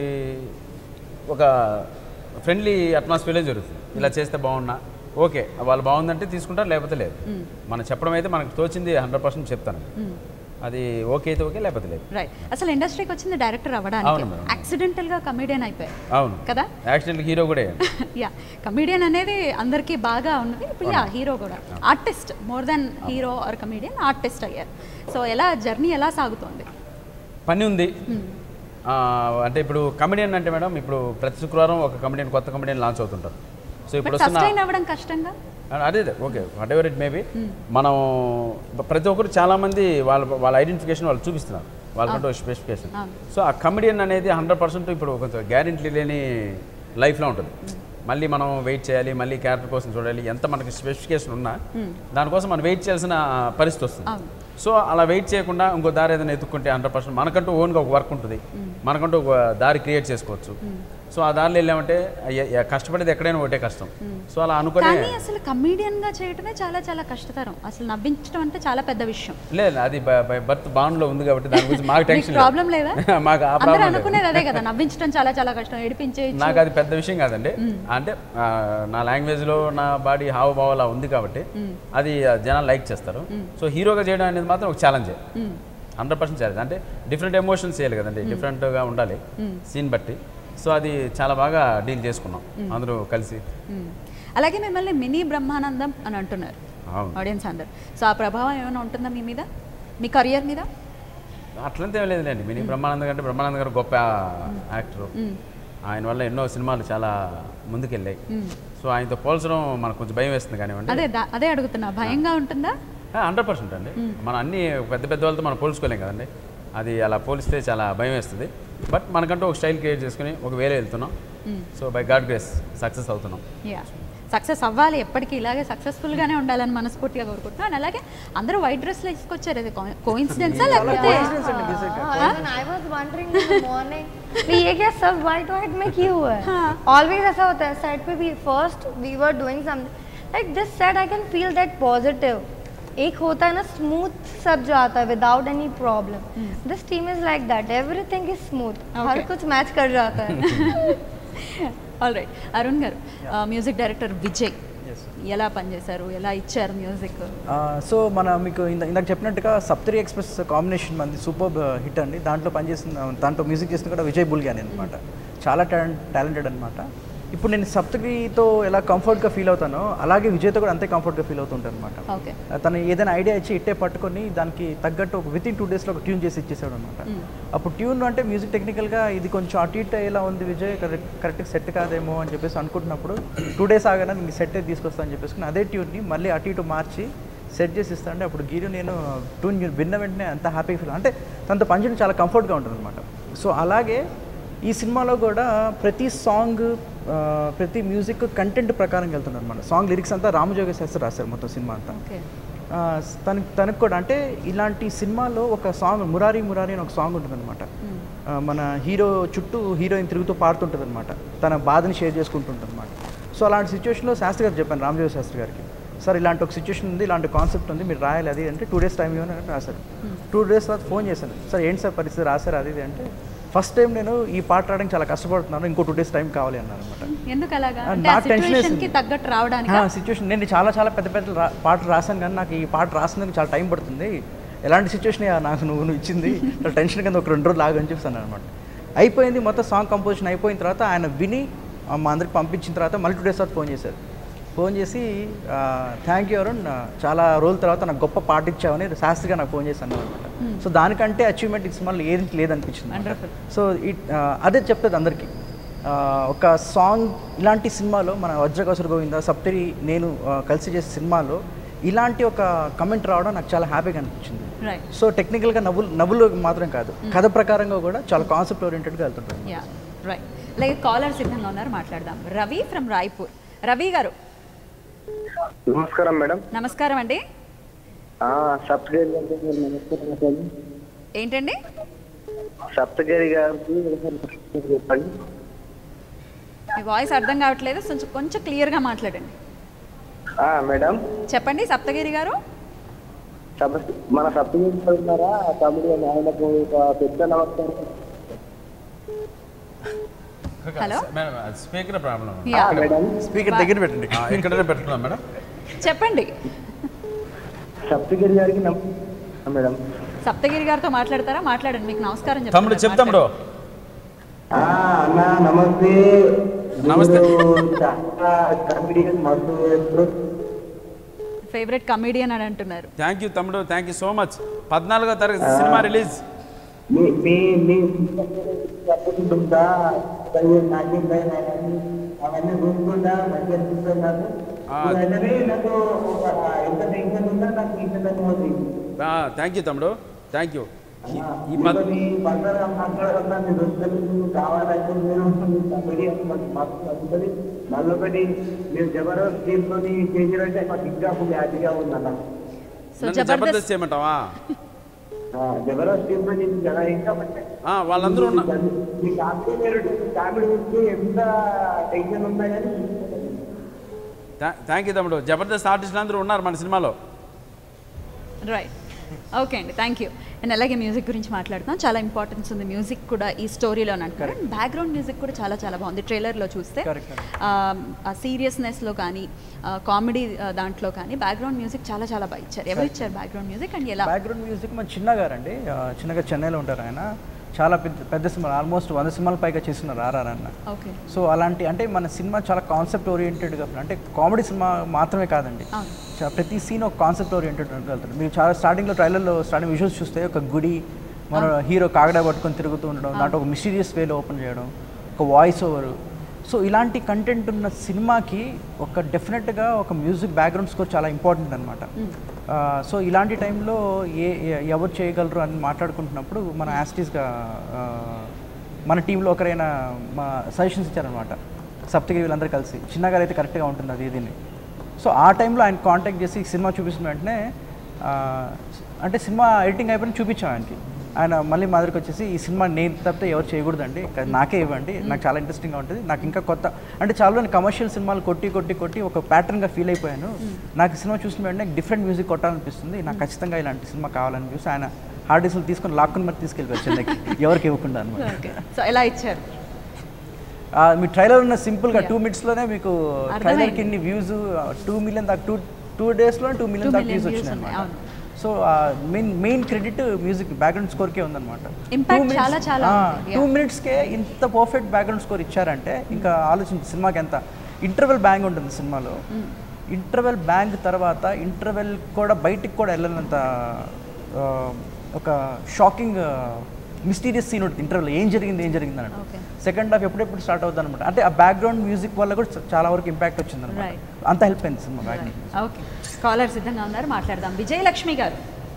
ఒక ఫ్రెండ్లీ అట్మాస్ఫియర్లో జరుగుతుంది ఇలా చేస్తే బాగున్నా ఓకే వాళ్ళు బాగుందంటే తీసుకుంటారు లేకపోతే లేదు మనం చెప్పడం అయితే మనకు తోచింది హండ్రెడ్ పర్సెంట్ చెప్తాను అది ఓకే అయితే ఓకే లేకపోతే లేదు రైట్ అసలు ఇండస్ట్రీకి వచ్చింది డైరెక్టర్ అవ్వడానికి అవును మేడం. యాక్సిడెంటల్ గా కమిడియన్ అయిపోయారు అవును కదా యాక్సిడెంట్ హీరో కూడా యా కమిడియన్ అనేది అందరికీ బాగా ఉన్నది ఇప్పుడు యా హీరో కూడా artist more than hero or comedian artist అయ్యారు సో ఎలా జర్నీ ఎలా సాగుతోంది పని ఉంది ఆ, అంటే ఇప్పుడు కమెడియన్ అంటే మేడం ఇప్పుడు ప్రతి శుక్రవారం ఒక కమెడియన్ కొత్త కమెడియన్ లాంచ్ అవుతుంటారు సో ఇప్పుడు బట్ వస్తున్న సస్టైన్ అవ్వడం కష్టంగా అదే అదే okay whatever it maybe మనం ప్రతి ఒక్కరు చాలా మంది వాళ్ళ వాళ్ళ ఐడెంటిఫికేషన్ వాళ్ళు చూపిస్తున్నారు వాళ్ళకంటూ స్పెసిఫికేషన్ అవును. సో ఆ కమెడియన్ అనేది హండ్రెడ్ పర్సెంట్ ఇప్పుడు కొంచెం గ్యారెంటీ లేని లైఫ్లో ఉంటుంది మళ్ళీ మనం వెయిట్ చేయాలి మళ్ళీ క్యారెక్టర్ కోసం చూడాలి ఎంత మనకి స్పెసిఫికేషన్ ఉన్నా దానికోసం మనం వెయిట్ చేయాల్సిన పరిస్థితి వస్తుంది అవును సో అలా వెయిట్ చేయకుండా ఇంకో దారి ఏదైనా ఎత్తుక్కుంటే హండ్రెడ్ పర్సెంట్ మనకంటూ ఓన్గా ఒక వర్క్ ఉంటుంది మనకంటూ ఒక దారి క్రియేట్ చేసుకోవచ్చు సో ఆ దారిలో వెళ్ళామంటే ఎ- ఎ- కష్టపడేది ఎక్కడైనా ఒకటే కష్టం సో అలా అనుకుని కానీ అసలు కమీడియన్ గా చేయటమే చాలా చాలా కష్టతరం అసలు నవ్వించడం అంటే చాలా పెద్ద విషయం లేదు అది బర్త్ బాండ్లో ఉంది కాబట్టి దాని గురించి మాకు మీకు టెన్షన్ ప్రాబ్లం లేదా మాకు ఆ అందరూ ప్రాబ్లం లేదు అనుకునేది అదే కదా నవ్వించడం చాలా చాలా కష్టం ఏడిపించే నాకు అది పెద్ద విషయం కాదండి అంటే ఆ, నా లాంగ్వేజ్లో నా బాడీ హావభావం అలా ఉంది కాబట్టి అది ఆ, జనాలు లైక్ చేస్తారు సో హీరోగా చేయడం అనేది మాత్రం ఒక ఛాలెంజే హండ్రెడ్ పర్సెంట్ ఛాలెంజ్ అంటే డిఫరెంట్ ఎమోషన్స్ చేయాలి కదండి డిఫరెంట్గా ఉండాలి సీన్ బట్టి సో అది చాలా బాగా డీల్ చేసుకున్నాం అందరూ కలిసి అలాగే మిమ్మల్ని మినీ బ్రహ్మానందం అని అంటున్నారు అవును ఆడియన్స్ అందరు సో ఆ ప్రభావం ఏమైనా ఉంటుందా మీ మీద మీ కెరియర్ మీద అట్లంతా ఏం లేదులేండి మినీ బ్రహ్మానంద కంటే బ్రహ్మానంద గారు గొప్ప యాక్టర్ ఆయన వల్ల ఎన్నో సినిమాలు చాలా ముందుకెళ్ళాయి సో ఆయనతో పోల్చడం మనకు కొంచెం భయం వేస్తుంది కానివ్వండి అదే దా- అదే అడుగుతున్నా భయంగా ఉంటుందా హండ్రెడ్ పర్సెంట్ అండి మనం అన్ని పెద్ద పెద్ద వాళ్ళతో మనం పోల్చుకోలేం కదండి అది అలా పోలిస్తే చాలా భయం వేస్తుంది బట్ మనకంటూ ఒక స్టైల్ క్రియేట్ చేసుకుని ఒక వేరే వెళ్తున్నాం so by God grace success అవుతున్నాం యా సక్సెస్ అవ్వాలి ఎప్పటికీ ఇలాగే సక్సెస్ఫుల్ గానే ఉండాలని మనస్ఫూర్తిగా కోరుకుంటున్నాను అండ్ అలాగే అందరూ వైట్ డ్రెస్లో వేసుకొచ్చారు అది కోయిన్సిడెన్సా లేకపోతే हाँ, even I was wondering in the morning कि ये क्या सब white white में क्यों है always ऐसा होता है सेट पे भी first we were doing something like this set I can feel that positive एक होता है ना स्मूथ सब जो आता है without any problem this team is like that everything is smooth हर Okay. कुछ मैच कर जाता है ఆల్ రైట్ అరుణ్ గారు మ్యూజిక్ డైరెక్టర్ విజయ్ ఎలా పనిచేశారు ఎలా ఇచ్చారు మ్యూజిక్ సో మన మీకు ఇందా ఇందాక చెప్పినట్టుగా సప్తరి ఎక్స్ప్రెస్ కాంబినేషన్ మంది సూపర్ హిట్ అండి దాంట్లో పనిచేసిన దాంట్లో మ్యూజిక్ చేసిన కూడా విజయ్ బుల్గాని అనమాట చాలా టాలెంట్ టాలెంటెడ్ అనమాట ఇప్పుడు నేను సప్తగిరితో ఎలా కంఫర్ట్గా ఫీల్ అవుతానో అలాగే విజయ్తో కూడా అంతే కంఫర్ట్గా ఫీల్ అవుతుంటాను అనమాట ఓకే తను ఏదైనా ఐడియా ఇచ్చి ఇట్టే పట్టుకొని దానికి తగ్గట్టు ఒక విత్ ఇన్ టూ డేస్లో ఒక ట్యూన్ చేసి ఇచ్చేసాడు అనమాట అప్పుడు ట్యూన్ అంటే మ్యూజిక్ టెక్నికల్గా ఇది కొంచెం అటు ఇటు అయ్యేలా ఉంది విజయ్ కరెక్ట్ కరెక్ట్ సెట్ కాదేమో అని చెప్పేసి అనుకుంటున్నప్పుడు టూ డేస్ ఆగానే నీకు సెట్ తీసుకొస్తా అని చెప్పేసి అదే ట్యూన్ని మళ్ళీ అటు ఇటు మార్చి సెట్ చేసి ఇస్తా అంటే అప్పుడు గీరు నేను ట్యూన్ విన్న వెంటనే అంత హ్యాపీ ఫీల్ అంటే తనతో పనిచేయడం చాలా కంఫర్ట్గా ఉంటుంది అనమాట సో అలాగే ఈ సినిమాలో కూడా ప్రతి సాంగ్ ఆ, ప్రతి మ్యూజిక్ కంటెంట్ ప్రకారం వెళ్తున్నారు అనమాట సాంగ్ లిరిక్స్ అంతా రామజోగ శాస్త్రి రాశారు మొత్తం సినిమా అంతా ఓకే ఆ, తనకి తనకు కూడా అంటే ఇలాంటి సినిమాలో ఒక సాంగ్ మురారి మురారి అని ఒక సాంగ్ ఉంటుందన్నమాట ఆ, మన హీరో చుట్టూ హీరోయిన్ తిరుగుతూ పాడుతుంటుంది అనమాట తన బాధని షేర్ చేసుకుంటుంటుంది అనమాట సో అలాంటి సిచ్యువేషన్లో శాస్త్రి గారు చెప్పాను రామజోగ శాస్త్రి గారికి సార్ ఇలాంటి ఒక సిచ్యువేషన్ ఉంది ఇలాంటి కాన్సెప్ట్ ఉంది మీరు రాయాలి అది అంటే టూ డేస్ టైం ఇవ్వని అని రాశారు టూ డేస్ తర్వాత ఫోన్ చేశాను సార్ ఏంటి సార్ పరిస్థితి రాశారు అది ఇది అంటే ఫస్ట్ టైం నేను ఈ పాట రాయడానికి చాలా కష్టపడుతున్నాను ఇంకో టూ డేస్ టైం కావాలి అన్నారు అనమాట ఎందుకు అలాగా ఆ, అంటే ఆ నాకు టెన్షన్ సిచ్యువేషన్ కి వేసింది. తగ్గట్టు రావడానికి సిచ్యువేషన్ నేను చాలా చాలా పెద్ద పెద్ద రా- పాటలు రాశాను కానీ నాకు ఈ పాట రాసినందుకు చాలా టైం పడుతుంది ఎలాంటి సిచ్యువేషన్ నాకు నువ్వు నువ్వు ఇచ్చింది చాలా టెన్షన్ కింద ఒక రెండు రోజులు ఆగని చెప్పాను అనమాట అయిపోయింది మొత్తం సాంగ్ కంపోజిషన్ అయిపోయిన తర్వాత ఆయన విని ఆ, మా అందరికి పంపించిన తర్వాత మళ్ళీ టూ డేస్ తర్వాత ఫోన్ చేశారు ఫోన్ చేసి థ్యాంక్ యూ అరుణ్ ఆ, చాలా రోజుల తర్వాత నాకు గొప్ప పాట ఇచ్చావని శాస్త్రిగా నాకు ఫోన్ చేశాను అనమాట సో దానికంటే అచీవ్మెంట్ ఈ సినిమాలో ఏది లేదనిపించింది అన్నమాట. Wonderful. సో ఇట్ ఆ, అదే చెప్తుంది అందరికీ ఆ, ఒక సాంగ్ ఇలాంటి సినిమాలో మన వజ్రకౌసర గోవింద సప్తరి నేను ఆ, కలిసి చేసే సినిమాలో ఇలాంటి ఒక కమెంట్ రావడం నాకు చాలా హ్యాపీగా అనిపించింది రైట్ సో టెక్నికల్గా నవ్వులు నవ్వులు మాత్రం కాదు కథ ప్రకారంగా కూడా చాలా కాన్సెప్ట్ ఓరియంటెడ్గా వెళ్తుంటుంది యా రైట్ అలాగే కాలర్ సిద్ధంగా ఉన్నారు మాట్లాడదాం రవి ఫ్రమ్ రాయ్పూర్ రవి గారు నమస్కారం మేడం నమస్కారం అండి ఆ, సప్తగిరి గారికి మీరు నమస్కారం చెప్పండి ఏంటండి సప్తగిరి గారికి ఒకసారి చెప్పండి మీ వాయిస్ అర్థం కావట్లేదు కొంచెం కొంచెం క్లియర్గా మాట్లాడండి ఆ, మేడం చెప్పండి సప్తగిరి గారు సప్- మన సప్తగిరి గారు ఉన్నారా తమ్ముడు ఆయనకు ఒక పెద్ద నమస్కారం హలో స్పీకర్ ప్రాబ్లం యా ఆ, మేడం స్పీకర్ దగ్గర పెట్టండి ఎక్కడైనా పెట్టుకున్నాం మేడం చెప్పండి సప్తగిరి గారికి నమస్కారం మేడం సప్తగిరి గారితో మాట్లాడతారా మాట్లాడండి మీకు నమస్కారం తమ్ముడు చెప్ తమ్ముడు ఆ, అన్న నమస్తే నమస్తే. మీరు చాలా కామెడియన్ మస్తు చేస్తారు. ఫేవరెట్ కమీడియన్ అని అంటున్నారు థ్యాంక్ యూ తమ్ముడు థ్యాంక్ యూ సో మచ్ పద్నాలుగో తరగతి సినిమా రిలీజ్ మీ మీ మీ చెప్పుకుంటుంటా అయ్యో నాకేం భయం అవన్నీ అవన్నీ చూసుకుంటా మంచిగా అనిపిస్తుంది నాకు ఆ. ఇప్పుడు వెంటనే నాకు ఒక ఎంత టెన్షన్ ఉందా నాకు టెన్షన్ అయిపోతుంది థ్యాంక్ యూ తమ్ముడు థ్యాంక్ యూ ఈ ఇప్పుడు పద్ మీ పండుగ మాట్లాడుతున్నా మీ దోస్తులు కావాలంటే మీరు కబడ్డీ మాకు మస్తు నచ్చుతుంది మళ్ళొకటి మీరు జబర్దస్త్ తీసుకొని చేసిరంటే మాకు ఇంకా హ్యాపీగా ఉందన్న సో నన్ను జబర్దస్త్ జబర్దస్త్ చేయమంటావా జబర్దస్త్ టీమ్ నేను కదా ఇంకా ఆ, వాళ్ళందరూ ఉన్న మీ కామెడీ మీరు కామెడీ గురించి ఎంత టెన్షన్ ఉన్నా కానీ థ్యాంక్ యూ తమ్ముడు జబర్దస్త్ ఆర్టిస్టులు అందరూ ఉన్నారు మన సినిమాలో రైట్ ఓకే అండి థ్యాంక్ యూ అండ్ అలాగే మ్యూజిక్ గురించి మాట్లాడుతాం చాలా ఇంపార్టెన్స్ ఉంది మ్యూజిక్ కూడా ఈ స్టోరీలో అంటారు అండ్ బ్యాక్గ్రౌండ్ మ్యూజిక్ కూడా చాలా చాలా బాగుంది ట్రైలర్లో చూస్తే Correct, ఆ, ఆ సీరియస్నెస్లో కానీ కామెడీ దాంట్లో కానీ బ్యాక్గ్రౌండ్ మ్యూజిక్ చాలా చాలా బాగా ఇచ్చారు ఎవరు ఇచ్చారు బ్యాక్గ్రౌండ్ మ్యూజిక్ అండ్ ఎలా బ్యాక్గ్రౌండ్ మ్యూజిక్ మన చిన్న గారండి ఆ, చిన్నగా చెన్నైలో ఉంటారు ఆయన చాలా పెద్ద పెద్ద సినిమాలు ఆల్మోస్ట్ వంద సినిమాల పైగా చేస్తున్నారు ఆర్ఆర్ అన్న ఓకే సో అలాంటి అంటే మన సినిమా చాలా కాన్సెప్ట్ ఓరియంటెడ్గా అంటే కామెడీ సినిమా మాత్రమే కాదండి అవును. చా- ప్రతి సీన్ ఒక కాన్సెప్ట్ ఓరియంటెడ్ వెళ్తాడు మీరు చాలా స్టార్టింగ్లో ట్రైలర్లో స్టార్టింగ్ విజువల్స్ చూస్తే ఒక గుడి మన హీరో కాగడా పట్టుకొని తిరుగుతూ ఉండడం దాంట్లో ఒక మిస్టీరియస్ వేలో ఓపెన్ చేయడం ఒక వాయిస్ ఓవర్ సో ఇలాంటి కంటెంట్ ఉన్న సినిమాకి ఒక డెఫినెట్గా ఒక మ్యూజిక్ బ్యాక్గ్రౌండ్ స్కోర్ చాలా ఇంపార్టెంట్ అనమాట సో ఇలాంటి టైంలో ఏ ఏ- ఎవరు చేయగలరు అని మాట్లాడుకుంటున్నప్పుడు మన యాస్టీస్గా మన టీంలో ఒకరైనా మా సజెషన్స్ ఇచ్చారనమాట సప్తగిరి వీళ్ళందరూ కలిసి చిన్నగారు అయితే కరెక్ట్గా ఉంటుంది అది ఇదిని సో ఆ టైంలో ఆయన కాంటాక్ట్ చేసి సినిమా చూపిస్తున్న వెంటనే ఆ, అంటే సినిమా ఎడిటింగ్ అయిపోయిన చూపించాం ఆయనకి ఆయన మళ్ళీ మా దగ్గరికి వచ్చేసి ఈ సినిమా నేను తప్పితే ఎవరు చేయకూడదండి కా- నాకే ఇవ్వండి నాకు చాలా ఇంట్రెస్టింగ్గా ఉంటుంది నాకు ఇంకా కొత్త అంటే చాలా కమర్షియల్ సినిమాలు కొట్టి కొట్టి కొట్టి ఒక ప్యాటర్న్గా ఫీల్ అయిపోయాను నాకు ఈ సినిమా చూసిన వెంటనే డిఫరెంట్ మ్యూజిక్ కొట్టాలనిపిస్తుంది నాకు ఖచ్చితంగా ఇలాంటి సినిమా కావాలని చూసి ఆయన హార్డ్ డిస్క్లు తీసుకొని లాక్కుని మరి తీసుకెళ్ళిపోయారు చెన్నైకి ఎవరికి ఇవ్వకుండా అనమాట ఓకే సో ఎలా ఇచ్చారు ఆ, మీ ట్రైలర్ ఉన్న సింపుల్గా టూ మినిట్స్లోనే మీకు అర్థమైంది. ట్రైలర్కి ఇన్ని వ్యూస్ టూ మిలియన్ దాకా టూ టూ డేస్లో టూ మిలియన్ Two దాకా million వ్యూస్ views వచ్చినాయి ఉన్నాయి, అనమాట so main main credit music background స్కోర్కే ఉందన్నమాట Impact చాలా చాలా ఉంది, టూ yeah. మినిట్స్కే ఇంత పర్ఫెక్ట్ బ్యాక్గ్రౌండ్ స్కోర్ ఇచ్చారంటే ఇంకా ఆలోచించి సినిమాకి ఎంత ఇంటర్వెల్ బ్యాంగ్ ఉంటుంది సినిమాలో ఇంటర్వెల్ బ్యాంగ్ తర్వాత ఇంటర్వెల్ కూడా బయటికి కూడా వెళ్ళినంత ఆ, ఒక షాకింగ్ మిస్టీరియస్ సీన్ ఉంటుంది ఇంటర్వెల్ ఏం జరిగింది ఏం జరిగింది అని Okay. సెకండ్ హాఫ్ ఎప్పుడెప్పుడు స్టార్ట్ అవుతుంది అనమాట అంటే ఆ బ్యాక్గ్రౌండ్ మ్యూజిక్ వల్ల కూడా చ- చాలా వరకు ఇంపాక్ట్ వచ్చింది అనమాట Right. అంత హెల్ప్ అయింది సినిమా బ్యాక్గ్రౌండ్ ఓకే కాలర్ సిద్ధంగా ఉన్నారు మాట్లాడదాం విజయలక్ష్మి గారు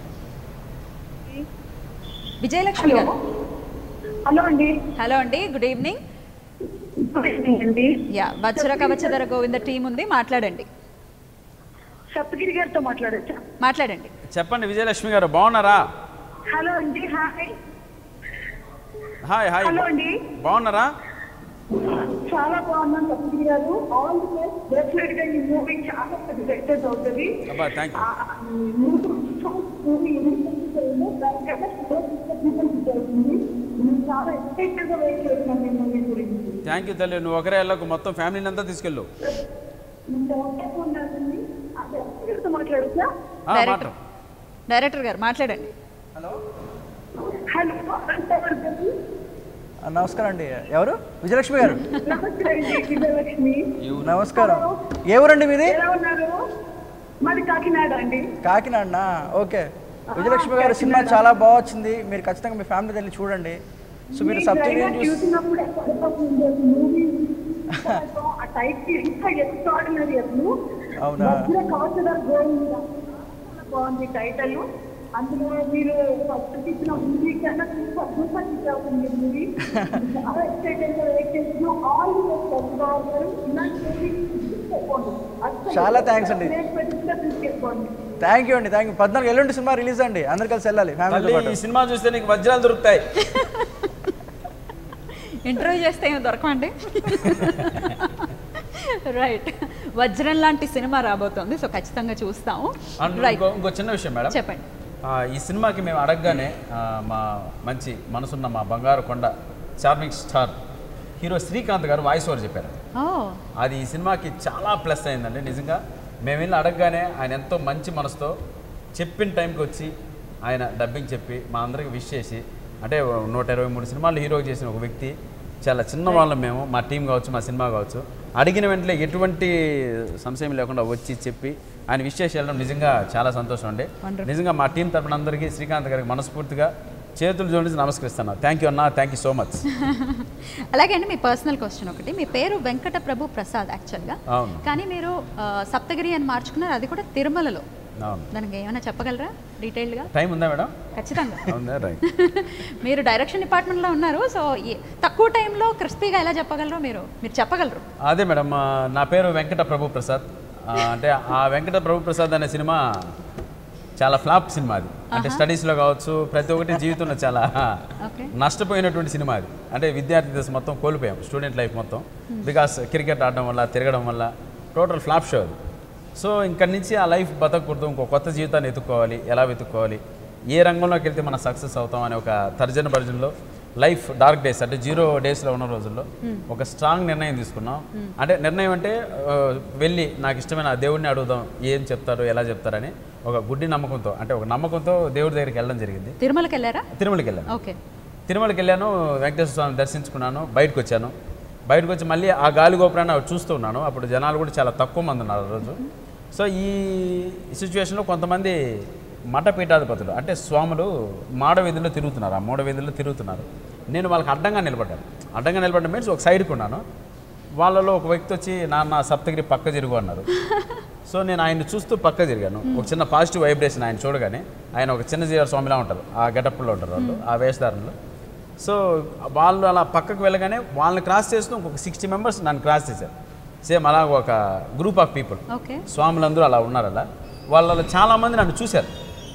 విజయలక్ష్మి గారు హలో అండి హలో అండి గుడ్ ఈవినింగ్ గుడ్ ఈవినింగ్ అండి యా వజ్ర కవచధర గోవింద టీం ఉంది మాట్లాడండి సప్తగిరి గారితో మాట్లాడచ్చా మాట్లాడండి చెప్పండి విజయలక్ష్మి గారు బాగున్నారా హలో అండి హాయ్ హాయ్ హాయ్ హలో అండి బాగున్నారా చాలా బాగున్నాను సప్తగిరి గారు ఆల్ ది బెస్ట్ డెఫినెట్ గా ఈ మూవీ చాలా పెద్ద సక్సెస్ అవుతుంది అబ్బా థ్యాంక్ యూ మూవీ దానికన్నా జరుగుతుంది నేను చాలా ఎక్సైటెడ్ గా వెయిట్ చేస్తున్నాను ఈ మూవీ గురించి థ్యాంక్ యూ తల్లి నువ్వు ఒకరే వెళ్ళకు మొత్తం ఫ్యామిలీని అంతా తీసుకెళ్ళు ఇంత ఒకే ఉండాలండి అదే సప్తగిరితో మాట్లాడచ్చా ఆ, డైరెక్టర్ మాట్లాడు డైరెక్టర్ గారు మాట్లాడండి హలో అంతవరకు నమస్కారం అండి ఎవరు విజయలక్ష్మి గారు నమస్తే అండి విజయలక్ష్మి నమస్కారం ఏ ఊరండి మీది ఎలా ఉన్నారు మాది కాకినాడ అండి కాకినాడనా ఓకే విజయలక్ష్మి గారు సినిమా చాలా బాగా వచ్చింది మీరు ఖచ్చితంగా మీ ఫ్యామిలీ వెళ్ళి చూడండి సో మీరు మీ సబ్సిడీ ట్రైలర్ చూసి చూసినప్పుడే పడిపోతుంది మూవీ ఆ టైప్ ఇంకా ఎక్స్ట్రాడినరీ అసలు అవునా? వజ్ర కవచధర గోవింద చాలా బాగుంది టైటిల్ అందులో మీరు ఫస్ట్ ఇచ్చిన మూవీ కన్నా సూపర్ సూపర్ హిట్ అవుతుంది మూవీ చాలా ఎక్సైటెడ్ గా వెయిట్ చేస్తున్నాం ఆల్ ది బెస్ట్ వజ్రరావు గారు ఇలాంటి మూవీ తీసుకోండి అస్సలు చాలా thanks అండి. ప్లేస్ పెట్టించుగా తీసుకోండి థ్యాంక్ యూ అండి థ్యాంక్ యూ పద్నాలుగు ఎల్లుండి సినిమా రిలీజ్ అండి అందరు కలిసి వెళ్ళాలి ఫ్యామిలీతో తల్లి పాటు ఈ సినిమా చూస్తే నీకు వజ్రాలు దొరుకుతాయి ఇంటర్వ్యూ చేస్తే ఏమి దొరకమండి రైట్ వజ్రం లాంటి సినిమా రాబోతోంది సో ఖచ్చితంగా చూస్తాము అండ్ రైట్ ఇంకో ఇంకో చిన్న విషయం మేడం చెప్పండి ఆ, ఈ సినిమాకి మేము అడగగానే ఆ, మా మంచి మనసున్న మా బంగారు కొండ చార్మింగ్ స్టార్ హీరో శ్రీకాంత్ గారు వాయిస్ ఓవర్ చెప్పారు ఓ అది ఈ సినిమాకి చాలా ప్లస్ అయిందండి నిజంగా మేము వెళ్ళి అడగగానే ఆయన ఎంతో మంచి మనసుతో చెప్పిన టైంకి వచ్చి ఆయన డబ్బింగ్ చెప్పి మా అందరికి విష్ చేసి అంటే నూట ఇరవై మూడు సినిమాలు హీరో చేసిన ఒక వ్యక్తి చాలా చిన్న వాళ్ళం మేము మా టీం కావచ్చు మా సినిమా కావచ్చు అడిగిన వెంటనే ఎటువంటి సంశయం లేకుండా వచ్చి చెప్పి ఆయన విష్ చేసి వెళ్ళడం నిజంగా చాలా సంతోషం అండి Wonderful. నిజంగా మా టీం తరపున అందరికీ శ్రీకాంత్ గారికి మనస్ఫూర్తిగా చేతులు జోడించి నమస్కరిస్తాను థ్యాంక్ యూ అన్న థ్యాంక్ యూ సో మచ్ అలాగే అండి మీ పర్సనల్ క్వశ్చన్ ఒకటి మీ పేరు వెంకట ప్రభు ప్రసాద్ యాక్చువల్గా అవును. కానీ మీరు ఆ, సప్తగిరి అని మార్చుకున్నారు అది కూడా తిరుమలలో అవును దానికి ఏమైనా చెప్పగలరా డీటెయిల్డ్గా టైం ఉందా మేడం ఖచ్చితంగా ఉందా రైట్ మీరు డైరెక్షన్ డిపార్ట్మెంట్లో ఉన్నారు సో ఈ- తక్కువ టైంలో క్రిస్పీగా ఎలా చెప్పగలరో మీరు మీరు చెప్పగలరు అదే మేడం ఆ, నా పేరు వెంకట ప్రభు ప్రసాద్ ఆ, అంటే ఆ వెంకట ప్రభు ప్రసాద్ అనే సినిమా చాలా ఫ్లాప్ సినిమా అది అంటే స్టడీస్లో కావచ్చు ప్రతి ఒక్కటి జీవితంలో చాలా ఓకే నష్టపోయినటువంటి సినిమా అది అంటే విద్యార్థి దశ మొత్తం కోల్పోయాం స్టూడెంట్ లైఫ్ మొత్తం బికాస్ క్రికెట్ ఆడడం వల్ల తిరగడం వల్ల టోటల్ ఫ్లాప్ షో అది సో ఇక్కడి నుంచి ఆ లైఫ్ బతకూడదు ఇంకో కొత్త జీవితాన్ని ఎత్తుక్కోవాలి ఎలా వెతుక్కోవాలి ఏ రంగంలోకి వెళ్తే మనం సక్సెస్ అవుతాం అనే ఒక తర్జన భర్జనలో లైఫ్ డార్క్ డేస్ అంటే జీరో డేస్లో ఉన్న రోజుల్లో ఒక స్ట్రాంగ్ నిర్ణయం తీసుకున్నాం అంటే నిర్ణయం అంటే ఆ, వెళ్ళి నాకు ఇష్టమైన ఆ దేవుడిని అడుగుదాం ఏం చెప్తారు ఎలా చెప్తారని ఒక గుడ్డి నమ్మకంతో అంటే ఒక నమ్మకంతో దేవుడి దగ్గరికి వెళ్ళడం జరిగింది తిరుమలకి వెళ్ళారా తిరుమలకి వెళ్ళాను ఓకే తిరుమలకి వెళ్ళాను వెంకటేశ్వర స్వామిని దర్శించుకున్నాను బయటకు వచ్చాను బయటకు వచ్చి మళ్ళీ ఆ గాలి గోపురాన్ని అవి చూస్తూ ఉన్నాను అప్పుడు జనాలు కూడా చాలా తక్కువ మంది ఉన్నారు ఆ రోజు సో ఈ సిచ్యువేషన్లో కొంతమంది మఠపీఠాధిపతులు అంటే స్వాములు మాడ వీధుల్లో తిరుగుతున్నారు ఆ మూడ వీధుల్లో తిరుగుతున్నారు నేను వాళ్ళకి అడ్డంగా నిలబడ్డాను అడ్డంగా నిలబడ్డ మీన్స్ ఒక సైడ్కి ఉన్నాను వాళ్ళలో ఒక వ్యక్తి వచ్చి నాన్న సప్తగిరి పక్క తిరుగు అన్నారు సో నేను ఆయన్ని చూస్తూ పక్క తిరిగాను ఒక చిన్న పాజిటివ్ వైబ్రేషన్ ఆయన చూడగానే ఆయన ఒక చిన్న జీవ స్వామిలా ఉంటారు ఆ గెటప్లో ఉంటారు వాళ్ళు ఆ వేషధారణలో సో వాళ్ళు అలా పక్కకు వెళ్ళగానే వాళ్ళని క్రాస్ చేస్తూ ఇంకొక సిక్స్టీ మెంబర్స్ నన్ను క్రాస్ చేశారు సేమ్ అలాగ ఒక గ్రూప్ ఆఫ్ పీపుల్ ఓకే స్వాములందరూ అలా ఉన్నారు అలా వాళ్ళలో చాలామంది నన్ను చూశారు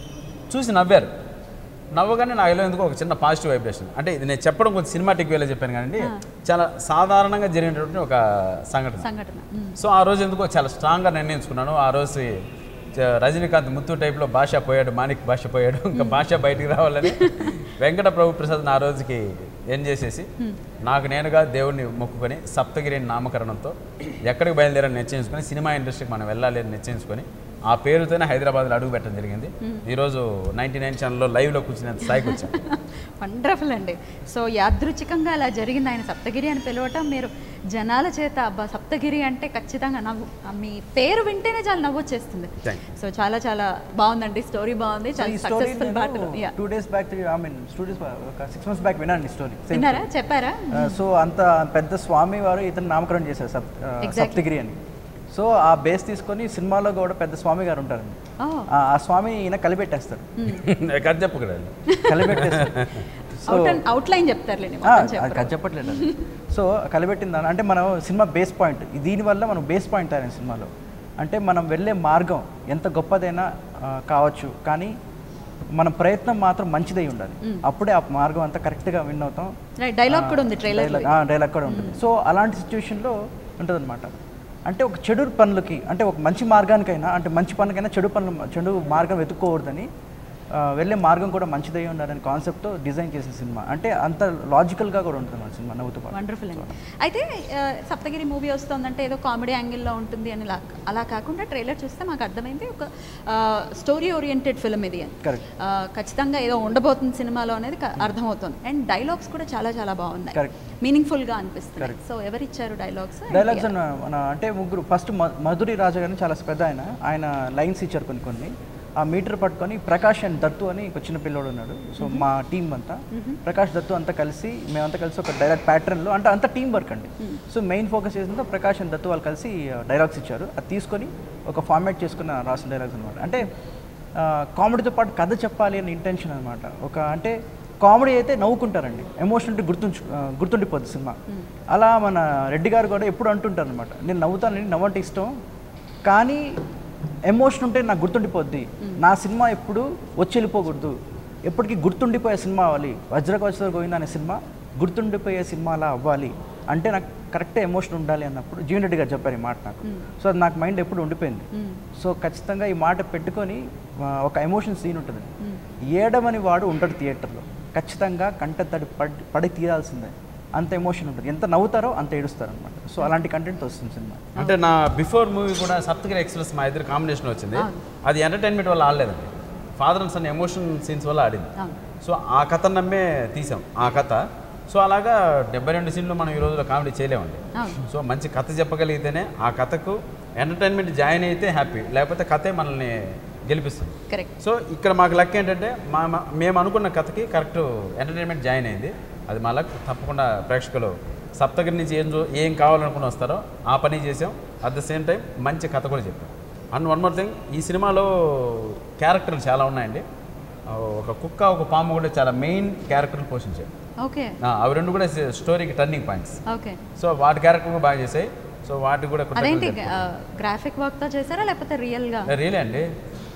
చూసి నవ్వారు నవ్వగానే నాలో ఎందుకు ఒక చిన్న పాజిటివ్ వైబ్రేషన్ అంటే ఇది నేను చెప్పడం కొంచెం సినిమాటిక్ వేలో చెప్పాను కానీ చాలా సాధారణంగా జరిగినటువంటి ఒక సంఘటన సంఘటన మ్మ్. సో ఆ రోజు ఎందుకో చాలా స్ట్రాంగ్గా నిర్ణయించుకున్నాను ఆ రోజు చ- రజనీకాంత్ ముత్తు టైప్లో భాష పోయాడు మాణిక్ భాష పోయాడు ఇంకా భాష బయటికి రావాలని వెంకట ప్రభు ప్రసాద్ ఆ రోజుకి ఏం చేసేసి నాకు నేనుగా దేవుడిని మొక్కుకొని సప్తగిరి నామకరణంతో ఎక్కడికి బయలుదేరని నిశ్చయించుకొని సినిమా ఇండస్ట్రీకి మనం వెళ్ళాలి అని నిశ్చయించుకొని ఆ పేరుతోనే హైదరాబాద్లో అడుగు పెట్టడం జరిగింది ఈరోజు నైంటీ నైన్ ఛానల్లో లైవ్లో కూర్చునేంత స్థాయికి వచ్చాను వండర్ఫుల్ అండి సో యాదృచ్ఛికంగా అలా జరిగింది ఆయన సప్తగిరి అని పిలవటం మీరు జనాల చేత అబ్బా సప్తగిరి అంటే ఖచ్చితంగా నవ్వు ఆ మీ పేరు వింటేనే చాలా నవ్వు వచ్చేస్తుంది Thank సో చాలా చాలా బాగుందండి స్టోరీ బాగుంది ఈ చాలా స్టోరీ సక్సెస్ఫుల్ బాటలో yeah two days back I mean two days ఒక సిక్స్ మంత్స్ బ్యాక్ విన్నాను ఈ స్టోరీ విన్నారా చెప్పారా సో అంత పెద్ద స్వామి వారు ఇతను నామకరణం చేశారు సప్ ఆ, Exactly. సప్తగిరి అని సో ఆ బేస్ తీసుకొని సినిమాలో కూడా పెద్ద స్వామి గారు ఉంటారండి ఓ ఆ ఆ స్వామి ఈయన కలిపెట్టేస్తారు కథ చెప్పకూడదు కలిపెట్టేస్తారు సో అవుట్ అవుట్ లైన్ చెప్తారులేండి ఆ, మొత్తం అది చెప్పరు కథ చెప్పట్లేదు అది. సో కలిపెట్టింది దాని- అంటే మనం సినిమా బేస్ పాయింట్ దీనివల్ల మనం బేస్ పాయింట్ అయ్యాం సినిమాలో అంటే మనం వెళ్ళే మార్గం ఎంత గొప్పదైనా ఆ, కావచ్చు కానీ మన ప్రయత్నం మాత్రం మంచిదై ఉండాలి అప్పుడే ఆ మార్గం అంతా కరెక్ట్గా విన్ అవుతాం రైట్ డైలాగ్ కూడా ఉంది ట్రైలర్ డైలాగ్ ఆ, డైలాగ్ కూడా ఉంటుంది సో అలాంటి సిచ్యువేషన్లో ఉంటుందన్నమాట అంటే ఒక చెడు పనులకి అంటే ఒక మంచి మార్గానికైనా అంటే మంచి పనులకైనా చెడు పనులు చెడు మార్గం వెతుక్కోకూడదని ఆ, వెళ్ళే మార్గం కూడా మంచిదై ఉండాలనే కాన్సెప్ట్తో డిజైన్ చేసిన సినిమా అంటే అంత లాజికల్గా కూడా ఉంటుంది మన సినిమా నవ్వుతూ పాటు వండర్ఫుల్ అండి అయితే ఆ, సప్తగిరి మూవీ వస్తుందంటే ఏదో కామెడీ యాంగిల్లో ఉంటుంది అని లా- అలా కాకుండా ట్రైలర్ చూస్తే మాకు అర్థమైంది ఒక స్టోరీ ఓరియంటెడ్ ఫిల్మ్ ఇది అని Correct. ఆ, ఖచ్చితంగా ఏదో ఉండబోతుంది సినిమాలో అనేది క- అర్థమవుతుంది అండ్ డైలాగ్స్ కూడా చాలా చాలా బాగున్నాయి Correct. మీనింగ్ఫుల్గా అనిపిస్తుంది సో ఎవరు ఇచ్చారు డైలాగ్స్ డైలాగ్స్ అన్న మన అంటే ముగ్గురు ఫస్ట్ మధురి రాజా గారిని చాలా పెద్ద ఆయన ఆయన లైన్స్ ఇచ్చారు కొన్ని కొన్ని ఆ మీటర్ పట్టుకొని ప్రకాష్ అండ్ దత్తు అని ఒక చిన్న పిల్లోడు ఉన్నాడు సో మా టీం అంతా ప్రకాష్ దత్తు అంతా కలిసి మేమంతా కలిసి ఒక డైలాగ్ ప్యాటర్న్లో అంటే అంత టీం వర్క్ అండి సో మెయిన్ ఫోకస్ చేసిందో ప్రకాష్ అండ్ దత్తు వాళ్ళు కలిసి డైలాగ్స్ ఇచ్చారు అది తీసుకొని ఒక ఫార్మాట్ చేసుకున్న రాసిన డైలాగ్స్ అనమాట అంటే కామెడీతో పాటు కథ చెప్పాలి అనే ఇంటెన్షన్ అనమాట ఒక అంటే కామెడీ అయితే నవ్వుకుంటారండి ఎమోషన్ అంటే గుర్తుంచు ఆ, గుర్తుండిపోద్ది సినిమా అలా మన రెడ్డి గారు కూడా ఎప్పుడు అంటుంటారు అనమాట నేను నవ్వుతానని నవ్వంటే ఇష్టం కానీ ఎమోషన్ ఉంటే నాకు గుర్తుండిపోద్ది నా సినిమా ఎప్పుడు వచ్చి వెళ్ళిపోకూడదు ఎప్పటికీ గుర్తుండిపోయే సినిమా అవ్వాలి వజ్రకవచ గోవింద అనే సినిమా గుర్తుండిపోయే సినిమాలా అవ్వాలి అంటే నాకు కరెక్ట్ ఎమోషన్ ఉండాలి అన్నప్పుడు జీవన్ రెడ్డి గారు చెప్పారు ఈ మాట నాకు సో అది నాకు మైండ్ ఎప్పుడు ఉండిపోయింది సో ఖచ్చితంగా ఈ మాట పెట్టుకొని ఆ, ఒక ఎమోషన్ సీన్ ఉంటుంది ఏడమని వాడు ఉంటాడు థియేటర్లో ఖచ్చితంగా కంటతడి పడి పడి తీరాల్సిందే అంత ఎమోషన్ ఉంటుంది ఎంత నవ్వుతారో అంత ఏడుస్తారు అనమాట సో అలాంటి కంటెంట్ వస్తుంది సినిమా అంటే నా బిఫోర్ మూవీ కూడా సప్తగిరి ఎక్స్ప్రెస్ మా ఇద్దరు కాంబినేషన్ వచ్చింది అది ఎంటర్టైన్మెంట్ వల్ల ఆడలేదండి father and son emotion scenes వల్ల ఆడింది అవును. సో ఆ కథ నమ్మే తీసాం ఆ కథ సో అలాగా డెబ్బై రెండు సీన్లు మనం ఈ రోజులో కామెడీ చేయలేమండి అవును. సో మంచి కథ చెప్పగలిగితేనే ఆ కథకు ఎంటర్టైన్మెంట్ జాయిన్ అయితే హ్యాపీ లేకపోతే కథే మనల్ని గెలిపిస్తుంది కరెక్ట్ సో ఇక్కడ మాకు లక్ ఏంటంటే మా మా- మేము అనుకున్న కథకి కరెక్ట్ ఎంటర్టైన్మెంట్ జాయిన్ అయింది అది మా లక్ తప్పకుండా ప్రేక్షకులు సప్తగిరి నుంచి ఏం చూ- ఏం కావాలనుకుని వస్తారో ఆ పని చేసాం అట్ ద సేమ్ టైం మంచి కథ కూడా చెప్పాం అండ్ వన్ మోర్ థింగ్ ఈ సినిమాలో క్యారెక్టర్లు చాలా ఉన్నాయండి ఆ, ఒక కుక్క ఒక పాము కూడా చాలా మెయిన్ క్యారెక్టర్లు పోషించాయి ఓకే ఆ, అవి రెండు కూడా స్టోరీకి టర్నింగ్ పాయింట్స్ ఓకే సో వాటి క్యారెక్టర్ కూడా బాగా చేసాయి సో వాటికి కూడా అదేంటి గ్రాఫిక్ వర్క్ తో చేశారా లేకపోతే రియల్ గా రియలే అండి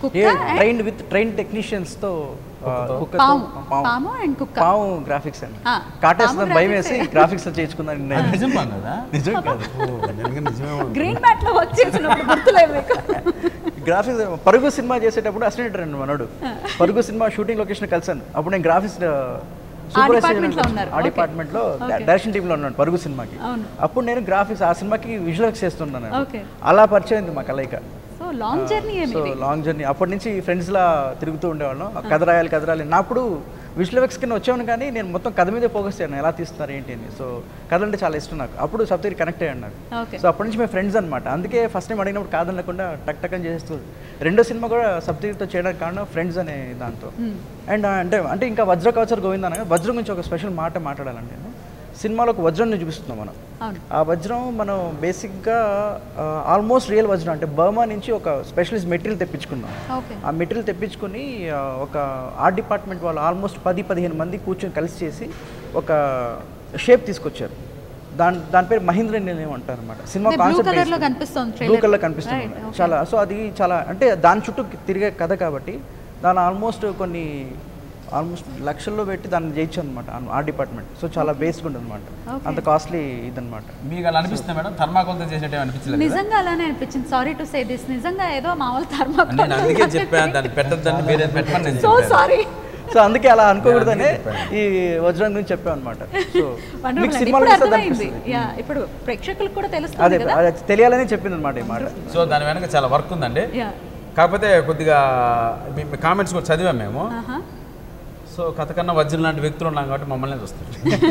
కుక్క and- train with train technicians తో ఆ, కుక్కతో పాము పాము పాము అండ్ కుక్క పాము గ్రాఫిక్స్ అండి ఆ, కాటేస్తుందని పాము భయం graphics వేసి ఏ. గ్రాఫిక్స్ చేయించుకుందని నిర్ణయం నిజం పాము కదా నిజం కాదు ఓ, నిజంగా నిజమే ఉంది. గ్రీన్ మ్యాట్ లో వర్క్ చేసినప్పుడు గుర్తులేదు మీకు గ్రాఫిక్స్ పరుగు సినిమా చేసేటప్పుడు అసిస్టెంట్ అండి మనోడు పరుగు సినిమా షూటింగ్ లొకేషన్ కలిసాను అప్పుడు నేను గ్రాఫిక్స్ department లో ఉన్నారు. ఆ Okay. డిపార్ట్మెంట్ లో Okay. డైరెక్షన్ టీమ్ లో ఉన్నాను పరుగు సినిమాకి అవును. అప్పుడు నేను గ్రాఫిక్స్ ఆ సినిమాకి విజువల్స్ చేస్తున్నాను Okay. అలా పరిచయం అయింది మా కలయిక సో లాంగ్ జర్నీ సో ఏమి లాంగ్ జర్నీ అప్పటి నుంచి ఫ్రెండ్స్ లా తిరుగుతూ ఉండేవాళ్ళం ఆ కథ రాయాలి కథ రాయాలి నా అప్పుడు విజువల్ ఎఫెక్ట్స్ కింద వచ్చాను కానీ నేను మొత్తం కథ మీదే ఫోకస్ చేయను ఎలా తీస్తున్నారు ఏంటి అని సో కథ అంటే చాలా ఇష్టం నాకు అప్పుడు సప్తగిరి కనెక్ట్ అయ్యాను నాకు ఓకే సో అప్పటి నుంచి మేము ఫ్రెండ్స్ అనమాట అందుకే ఫస్ట్ టైం అడిగినప్పుడు కాదనకుండా టక్ టక్ అని చేస్తూ రెండో సినిమా కూడా సప్తగిరితో చేయడానికి కారణం ఫ్రెండ్స్ అనే దాంతో అండ్ అంటే అంటే ఇంకా వజ్ర కవచర్ గోవింద అనగా వజ్రం గురించి ఒక స్పెషల్ మాట మాట్లాడాలంటే నేను సినిమాలో ఒక వజ్రం చూపిస్తున్నాం మనం అవును ఆ వజ్రం మనం బేసిక్గా ఆల్మోస్ట్ రియల్ వజ్రం అంటే బర్మా నుంచి ఒక స్పెషలిస్ట్ మెటీరియల్ తెప్పించుకున్నాం ఓకే ఆ మెటీరియల్ తెప్పించుకుని ఆ, ఒక ఆర్ట్ డిపార్ట్మెంట్ వాళ్ళు ఆల్మోస్ట్ పది పదిహేను మంది కూర్చొని కలిసి చేసి ఒక షేప్ తీసుకొచ్చారు దాని దాని పేరు మహేంద్ర నిలయం అంటారు అనమాట సినిమా అదే blue కాన్సెప్ట్ colour లో కనిపిస్తోంది బ్లూ trailer. కలర్ కనిపిస్తుంది Right, okay. చాలా సో అది చాలా అంటే దాని చుట్టూ తిరిగే కథ కాబట్టి దాని ఆల్మోస్ట్ కొన్ని ఆల్మోస్ట్ లక్షల్లో పెట్టి దాన్ని జయించాను అనమాట ఆ డిపార్ట్మెంట్ సో చాలా బేస్డ్ ఉంటుంది అనమాట Okay. అంత కాస్ట్లీ ఇదనమాట మీకు అలా అనిపిస్తుంది మేడం థర్మాకోల్తో చేసినట్టు అనిపించలేదు కదా? నిజంగా అలానే అనిపించింది సారీ టు సే దిస్ నిజంగా ఏదో మామూలు నేను అందుకే చెప్పాను దాన్ని పెట్టద్దని మీరే పెట్టమని నేను సో చెప్పాను. సారీ సో అందుకే అలా అనుకోకూడదనే నేను అందుకే ఈ వజ్రం గురించి చెప్పాం అనమాట సో మీకు వండర్ఫుల్ సినిమాలో ఇప్పుడు చూస్తే అర్థమైంది అనిపిస్తుంది. యా ఇప్పుడు ప్రేక్షకులకు కూడా అదే తెలుస్తుంది కదా అది తెలియాలని చెప్పింది అనమాట ఈ మాట సో దాని వెనక చాలా వర్క్ ఉందండి యా కాకపోతే కొద్దిగా మీ కామెంట్స్ కూడా చదివాం మేము ఆహా సో కథ కన్నా వజ్రం లాంటి వ్యక్తులు ఉన్నాం కాబట్టి మమ్మల్ని చూస్తారు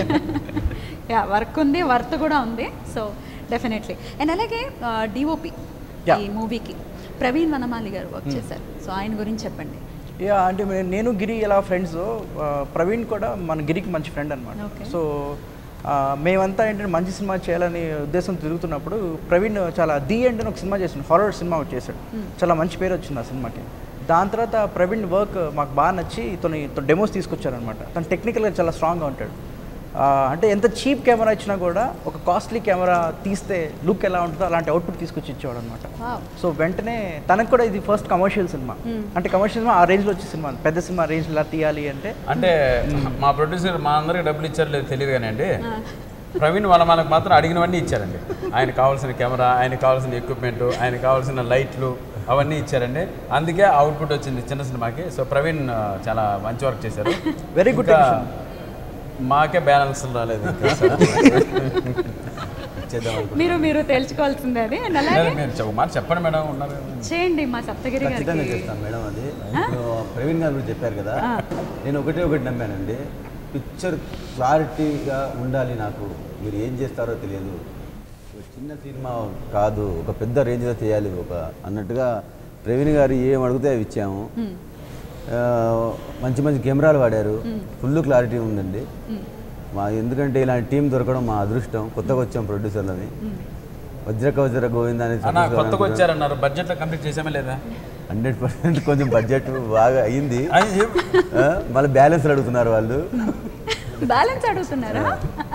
యా వర్క్ ఉంది వర్త్ కూడా ఉంది సో డెఫినెట్లీ అండ్ అలాగే డిఓపి Yeah. ఈ మూవీకి ప్రవీణ్ వనమాలి గారు వర్క్ చేశారు సో ఆయన గురించి చెప్పండి యా అంటే మే- నేను గిరి ఎలా ఫ్రెండ్స్ ప్రవీణ్ కూడా మన గిరికి మంచి ఫ్రెండ్ అనమాట Okay. సో ఆ, మేమంతా ఏంటంటే మంచి సినిమా చేయాలని ఉద్దేశం తిరుగుతున్నప్పుడు ప్రవీణ్ చాలా ది ఎండ్ అని ఒక సినిమా చేసాడు హారర్ సినిమా ఒకటి చేశాడు చాలా మంచి పేరు వచ్చింది ఆ సినిమాకి దాని తర్వాత ప్రవీణ్ వర్క్ మాకు బాగా నచ్చి తను డెమోస్ తీసుకొచ్చారనమాట తను టెక్నికల్గా చాలా స్ట్రాంగ్గా ఉంటాడు ఆ, అంటే ఎంత చీప్ కెమెరా ఇచ్చినా కూడా ఒక కాస్ట్లీ కెమెరా తీస్తే లుక్ ఎలా ఉంటుందో అలాంటి అవుట్పుట్ తీసుకొచ్చి ఇచ్చేవాడు అనమాట Wow. సో వెంటనే తనకు కూడా ఇది ఫస్ట్ కమర్షియల్ సినిమా అంటే కమర్షియల్ సినిమా ఆ రేంజ్లో వచ్చే సినిమా పెద్ద సినిమా రేంజ్ ఇలా తీయాలి అంటే అంటే మా ప్రొడ్యూసర్ మా అందరికి డబ్బులు ఇచ్చారు లేదు తెలియదు కానీ అండి ప్రవీణ్ వాళ్ళ మనకు మాత్రం అడిగినవన్నీ ఇచ్చారండి ఆయన కావాల్సిన కెమెరా ఆయన కావాల్సిన ఎక్విప్మెంట్ ఆయన కావాల్సిన లైట్లు అవన్నీ ఇచ్చారండి అందుకే అవుట్పుట్ వచ్చింది చిన్న సినిమాకి సో ప్రవీణ్ ఆ, చాలా మంచి వర్క్ చేశారు Very good ఇంకా technician. మాకే బ్యాలెన్స్ రాలేదు ఇంకా. ఇచ్చేద్దాం అనుకుంటున్నాను. మీరు మీరు తేల్చుకోవాల్సిందే అది అండ్ అలాగే లేదు, మీరు ఒక మాట చెప్పండి మేడం ఉన్నారు చేయండి మా సప్తగిరి ఖచ్చితంగా గారికి చేస్తాను మేడం అది ఇప్పుడు ప్రవీణ్ గారు కూడా చెప్పారు కదా నేను ఒకటే ఒకటి నమ్మానండి పిక్చర్ క్లారిటీగా ఉండాలి నాకు మీరు ఏం చేస్తారో తెలియదు ఒక చిన్న సినిమా కాదు ఒక పెద్ద రేంజ్లో చేయాలి ఒక అన్నట్టుగా ప్రవీణ్ గారు ఏం అడిగితే అవి ఇచ్చాము ఆ, మంచి మంచి కెమెరాలు వాడారు ఫుల్ క్లారిటీ ఉందండి మా ఎందుకంటే ఇలాంటి టీం దొరకడం మా అదృష్టం కొత్తగా వచ్చాం ప్రొడ్యూసర్లని వజ్రక వజ్ర గోవింద అన్న కొత్తగా వచ్చారన్నారు బడ్జెట్లో కంప్లీట్ చేసామే లేదా హండ్రెడ్ పర్సెంట్ కొంచెం బడ్జెట్ బాగా అయింది అది చెప్పు. ఆ, మళ్ళీ బ్యాలెన్స్ అడుగుతున్నారు వాళ్ళు బ్యాలెన్స్ అడుగుతున్నారా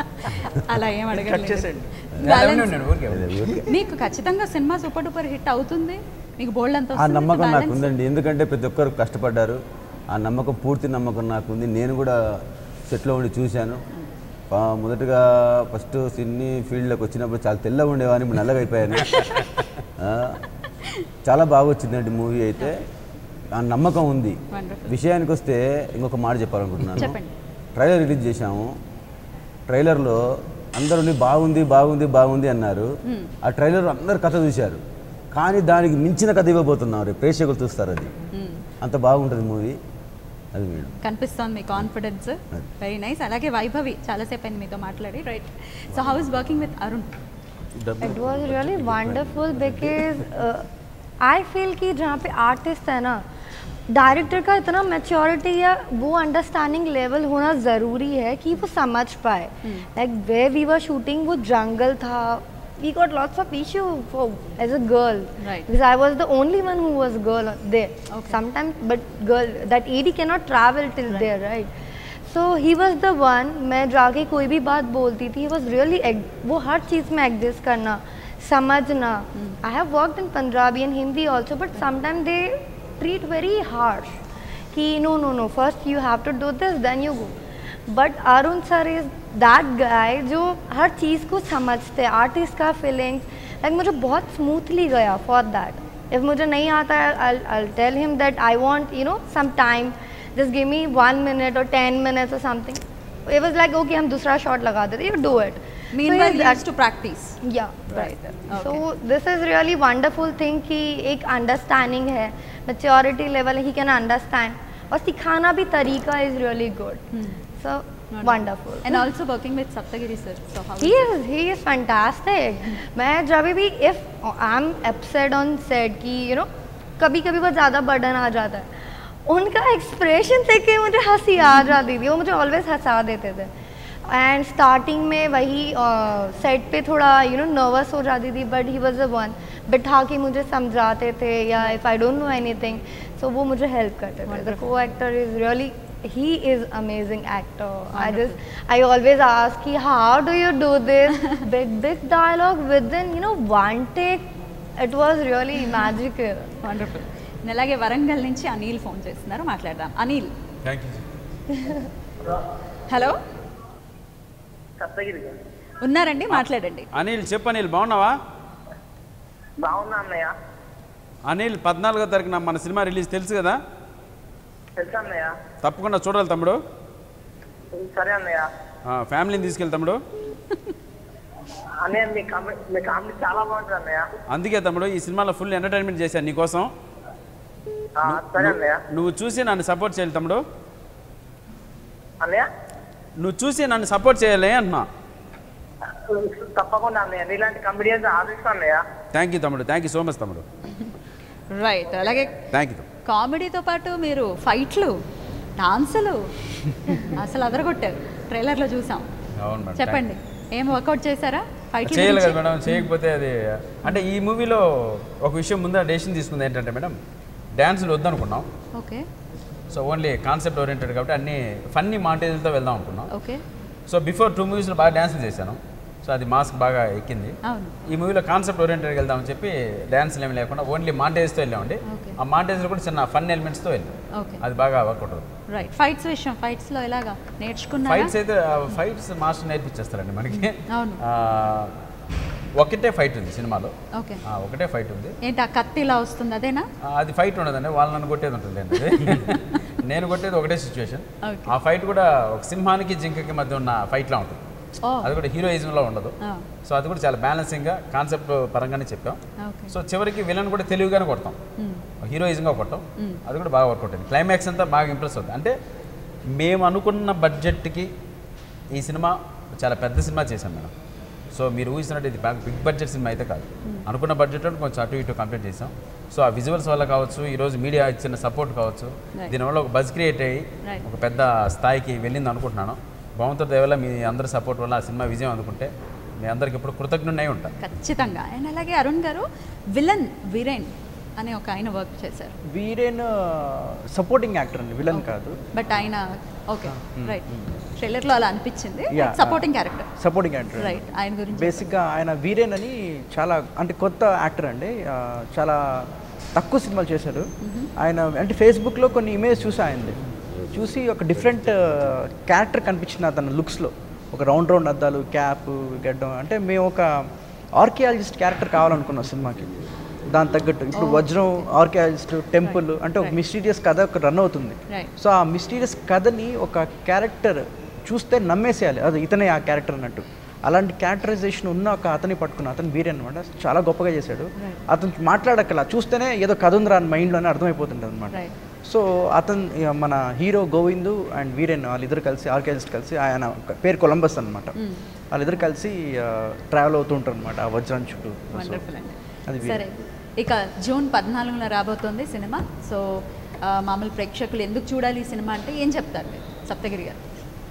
అలా ఏం కట్ అడగలేదు చేసేయండి నేను ఉన్నాను, ఊరికే ఊరికే. మీకు ఖచ్చితంగా సినిమా సూపర్ డూపర్ హిట్ అవుతుంది మీకు బోల్డ్ అంత ఆ నమ్మకం నాకు ఉందండి ఎందుకంటే ప్రతి ఒక్కరు కష్టపడ్డారు ఆ నమ్మకం పూర్తి నమ్మకం నాకు ఉంది నేను కూడా సెట్లో ఉండి చూశాను ఆ, మొదటగా ఫస్ట్ సిన్ని ఫీల్డ్లోకి వచ్చినప్పుడు చాలా తెల్లగా ఉండేవాడిని ఇప్పుడు నల్లగా అయిపోయాను ఆ, చాలా బాగా వచ్చిందండి మూవీ అయితే ఆ నమ్మకం ఉంది Wonderful. విషయానికి వస్తే ఇంకొక మాట చెప్పాలనుకుంటున్నాను చెప్పండి. ట్రైలర్ రిలీజ్ చేశాము ట్రైలర్లో అందరూ బాగుంది బాగుంది బాగుంది అన్నారు ఆ ట్రైలర్ అందరు కథ చూశారు కానీ దానికి మించిన కథ ఇవ్వబోతున్నారు ప్రేక్షకులు చూస్తారు అది అంత బాగుంటుంది మూవీ అది మేడం కనిపిస్తోంది మీ కాన్ఫిడెన్స్ వెరీ నైస్ అలాగే వైభవి చాలాసేపు అయింది మీతో మాట్లాడి right so how is working with Arun It was really wonderful because uh, I feel कि जहाँ पे आर्टिस्ट है ना डायरेक्टर का इतना मेच्योरिटी या वो अंडरस्टैंडिंग लेवल होना ज़रूरी है कि वो समझ पाए like way we were shooting वो जंगल था we got lots of issue for as a girl Right. because I was the only one who was girl there. Sometimes, but girl that AD cannot travel till there, right? So he was the one. मैं जाके कोई भी बात बोलती थी. He was really ex- वो हर चीज़ में exist करना, समझना. I have worked in Punjabi and Hindi also, but sometimes they treat very harsh. Ki no no no first you have to do this then you go. But Arun sir is that guy जो हर चीज़ को समझते artist का feelings like मुझे बहुत smoothly गया for that if मुझे नहीं आता है I tell him that I want you know some time just give me one minute और टेन मिनट्स और something it was like okay हम दूसरा शॉट लगा देते you do it Meanwhile, he he is used to practice. yeah right so this is really wonderful thing कि एक understanding है maturity level he can understand और सिखाना भी तरीका is really good so wonderful And also working with Saptagiri sir. So how he is is he is fantastic मैं जब भी if I'm upset on set कि you know कभी कभी बहुत ज़्यादा बर्डन आ जाता है उनका एक्सप्रेशन देख के मुझे हंसी आ जाती थी वो मुझे ऑलवेज हंसा देते थे एंड स्टार्टिंग में वही सेट पे थोड़ा यू नो नर्वस हो जाती थी but he was a one बिठा के मुझे समझाते थे या if I don't know anything so वो मुझे हेल्प करते थे the co-actor is really he is amazing actor i just i always ask he how do you do this big big dialogue within you know one take it was really magical wonderful అలాగే వరంగల్ నుంచి Anil phone చేస్తున్నారు మాట్లాడదాం Anil thank you hello Saptagiri ఉన్నారండి మాట్లాడండి అనిల్ చెప్పు అనిల్ బాగున్నావా బాగున్నా అన్నయ్య అనిల్ పద్నాలుగో తారీఖున మన సినిమా రిలీజ్ తెలుసు కదా తెలుసా అన్నయ్య తప్పకుండా చూడాలి తమ్ముడు సరే అన్నయ్య ఆ, ఫ్యామిలీని తీసుకెళ్ళి తమ్ముడు అన్నయ్య మీ కామెడీ మీ కామెడీ చాలా బాగుంటుంది అన్నయ్య అందుకే తమ్ముడు ఈ సినిమాలో ఫుల్ ఎంటర్టైన్మెంట్ చేశాను నీకోసం ఆ, సరే అన్నయ్య నువ్వు చూసి నన్ను సపోర్ట్ చేయాలి తమ్ముడు అన్నయ్య నువ్వు చూసి నన్ను సపోర్ట్ చేయాలి అంటున్నా తప్పకుండా అన్నయ్య నీలాంటి కమెడియన్స్ ఆదరిస్తాను అన్నయ్య థ్యాంక్ యూ తమ్ముడు థ్యాంక్ యూ సో మచ్ తమ్ముడు రైట్ అలాగే థ్యాంక్ యూ కామెడీతో పాటు మీరు ఫైట్లు డాన్సులు అసలు అదరగొట్టారు ట్రైలర్లో చూసాం అవును మేడం చెప్పండి ఏం వర్కౌట్ చేశారా ఫైట్లు చేయాలి కదా మేడం చేయకపోతే అది అంటే ఈ మూవీలో ఒక విషయం ముందర డెసిషన్ తీసుకుంది ఏంటంటే మేడం డ్యాన్సులు వద్దనుకున్నాం okay so only concept oriented కాబట్టి అన్ని ఫన్నీ మాంటేజ్లతో వెళ్దాం అనుకున్నాం ఓకే సో బిఫోర్ టూ మూవీస్లో బాగా డ్యాన్సులు చేశాను సో అది మాస్క్ బాగా ఎక్కింది అవును ఈ మూవీలో కాన్సెప్ట్ ఓరియంటెడ్గా వెళ్దామని చెప్పి డ్యాన్స్లు ఏమి లేకుండా ఓన్లీ మాంటేజ్తో వెళ్ళామండి Okay. ఆ మాంటేజ్లో కూడా చిన్న ఫన్ ఎలిమెంట్స్తో వెళ్ళాం ఓకే అది బాగా వర్కౌట్ అవుతుంది రైట్ ఫైట్స్ విషయం ఫైట్స్లో ఎలాగా నేర్చుకున్నారా ఫైట్స్ అయితే ఫైట్స్ మాస్టర్ నేర్పించేస్తారండి మనకి అవును. ఆ, ఒకటే ఫైట్ ఉంది సినిమాలో ఓకే ఆ, ఒకటే ఫైట్ ఉంది ఏంటి ఆ కత్తి ఇలా వస్తుంది అదేనా ఆ, అది ఫైట్ ఉండదండి వాళ్ళు నన్ను కొట్టేది ఉంటుంది అండి అది నేను కొట్టేది ఒకటే సిచ్యువేషన్ Okay. ఆ ఫైట్ కూడా ఒక సింహానికి జింకకి మధ్య ఉన్న ఫైట్లా ఉంటుంది ఓ అది కూడా హీరోయిజంలో ఉండదు ఆ, సో అది కూడా చాలా బ్యాలెన్సింగ్గా కాన్సెప్ట్ పరంగానే చెప్పాం ఓకే సో చివరికి విలన్ కూడా తెలివిగానే కొడతాం మ్మ్. హీరోయిజంగా కొట్టాం మ్మ్. అది కూడా బాగా వర్కౌట్ అయింది క్లైమాక్స్ అంతా బాగా ఇంప్రెస్ అవుతుంది అంటే మేము అనుకున్న బడ్జెట్కి ఈ సినిమా చాలా పెద్ద సినిమా చేశాం మేడం సో మీరు ఊహిస్తున్నట్టు ఇది బాగా బిగ్ బడ్జెట్ సినిమా అయితే కాదు అనుకున్న బడ్జెట్ కొంచెం అటు ఇటు కంప్లీట్ చేసాం సో ఆ విజువల్స్ వల్ల కావచ్చు ఈరోజు మీడియా ఇచ్చిన సపోర్ట్ కావచ్చు Right. దీనివల్ల ఒక బజ్ క్రియేట్ అయ్యి Right. ఒక పెద్ద స్థాయికి వెళ్ళింది అనుకుంటున్నాను భగవంతుడి దయ వల్ల మీ అందరి సపోర్ట్ వల్ల ఆ సినిమా విజయం అందుకుంటే మీ అందరికి ఎప్పుడు కృతజ్ఞుడై ఉంటాను ఖచ్చితంగా అండ్ అలాగే అరుణ్ గారు విలన్ వీరేన్ అనే ఒక ఆయన వర్క్ చేశారు వీరేన్ సపోర్టింగ్ యాక్టర్ అండి విలన్ కాదు బట్ ఆయన ఓకే రైట్ ట్రైలర్లో అలా అనిపించింది Yeah. Supporting character supporting actor right ఆయన గురించి బేసిక్గా ఆయన వీరేన్ అని చాలా అంటే కొత్త యాక్టర్ అండి ఆ, చాలా తక్కువ సినిమాలు చేశారు ఆయన అంటే ఫేస్బుక్లో కొన్ని ఇమేజ్ చూసా ఆయనది చూసి ఒక డిఫరెంట్ క్యారెక్టర్ కనిపించింది అతను లుక్స్లో ఒక రౌండ్ రౌండ్ అద్దాలు క్యాప్ గడ్డం అంటే మేము ఒక ఆర్కియాలజిస్ట్ క్యారెక్టర్ కావాలనుకున్నాం సినిమాకి దాని తగ్గట్టు ఇప్పుడు వజ్రం ఆర్కియాలజిస్ట్ టెంపుల్ అంటే ఒక మిస్టీరియస్ కథ ఒక రన్ అవుతుంది రైట్ సో ఆ మిస్టీరియస్ కథని ఒక క్యారెక్టర్ చూస్తే నమ్మేసేయాలి అది ఇతనే ఆ క్యారెక్టర్ అన్నట్టు అలాంటి క్యారెక్టరైజేషన్ ఉన్న ఒక అతని పట్టుకున్న అతను వీరే అనమాట చాలా గొప్పగా చేశాడు అతను మాట్లాడక్కల చూస్తేనే ఏదో కథ ఉందిరా అని మైండ్లోనే అర్థమైపోతుంది అనమాట రైట్ సో అతను ఇక మన హీరో గోవిందు అండ్ వీరేన్ వాళ్ళిద్దరు కలిసి ఆర్కియాలజిస్ట్ కలిసి ఆయన పేరు కొలంబస్ అనమాట వాళ్ళిద్దరు కలిసి ట్రావెల్ అవుతూ ఉంటారు అనమాట ఆ వజ్రం చుట్టూ So, వండర్ఫుల్ అండి అది సరే ఇక జూన్ పద్నాలుగున రాబోతోంది సినిమా సో ఆ, మామూలు ప్రేక్షకులు ఎందుకు చూడాలి ఈ సినిమా అంటే ఏం చెప్తారు మీరు సప్తగిరి గారు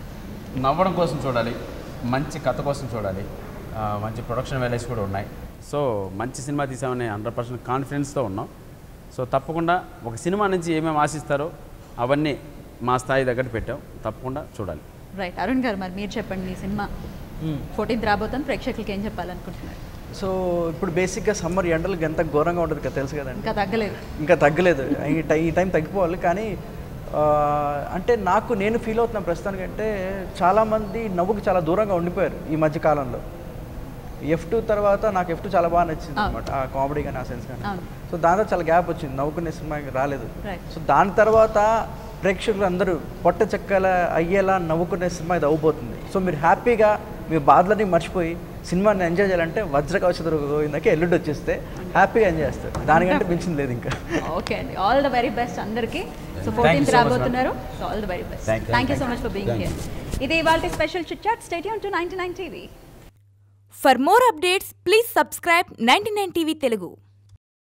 నవ్వడం కోసం చూడాలి మంచి కథ కోసం చూడాలి ఆ, మంచి ప్రొడక్షన్ వాల్యూస్ కూడా ఉన్నాయి సో మంచి సినిమా తీసామని హండ్రెడ్ పర్సెంట్ కాన్ఫిడెన్స్తో ఉన్నాం సో తప్పకుండా ఒక సినిమా నుంచి ఏమేమి ఆశిస్తారో అవన్నీ మా స్థాయి దగ్గర పెట్టాం తప్పకుండా చూడాలి రైట్ అరుణ్ గారు మరి మీరు చెప్పండి మీ సినిమా ఫోర్టీన్త్ రాబోతుంది ప్రేక్షకులకి ఏం చెప్పాలనుకుంటున్నారు సో ఇప్పుడు బేసిక్గా సమ్మర్ ఎండలు ఎంత ఘోరంగా ఉంటుంది కదా తెలుసు కదండి ఇంకా తగ్గలేదు ఇంకా తగ్గలేదు ఈ టై ఈ టైం తగ్గిపోవాలి కానీ ఆ, అంటే నాకు నేను ఫీల్ అవుతున్నా ప్రస్తుతానికి అంటే చాలామంది నవ్వుకి చాలా దూరంగా ఉండిపోయారు ఈ మధ్య కాలంలో ఎఫ్ టూ తర్వాత నాకు ఎఫ్ టూ చాలా బాగా నచ్చింది అవును. అనమాట ఆ కామెడీ కానీ ఆ సెన్స్ కానీ అవును. సో దాంతో చాలా గ్యాప్ వచ్చింది నవ్వుకునే సినిమాకి రాలేదు Right. సో దాని తర్వాత ప్రేక్షకులు అందరూ పొట్ట చెక్కల అయ్యేలా నవ్వుకునే సినిమా ఇది అవబోతుంది సో మీరు హ్యాపీగా మీ బాధలని మర్చిపోయి సినిమాని ఎంజాయ్ చేయాలంటే వజ్ర కవచ గోవిందకి ఎల్లుండి వచ్చేస్తే హ్యాపీగా ఎంజాయ్ చేస్తారు దానికంటే మించింది లేదు ఇంకా ఓకే అండి ఆల్ ద వెరీ బెస్ట్ అందరికి so you fourteenth so much, రాబోతున్నారు so all the very best Thank you. Thank you so much for being Thank here ఇది ఇవాళ special chit chat stadium to ninety nine TV For more updates, please subscribe 99 TV Telugu.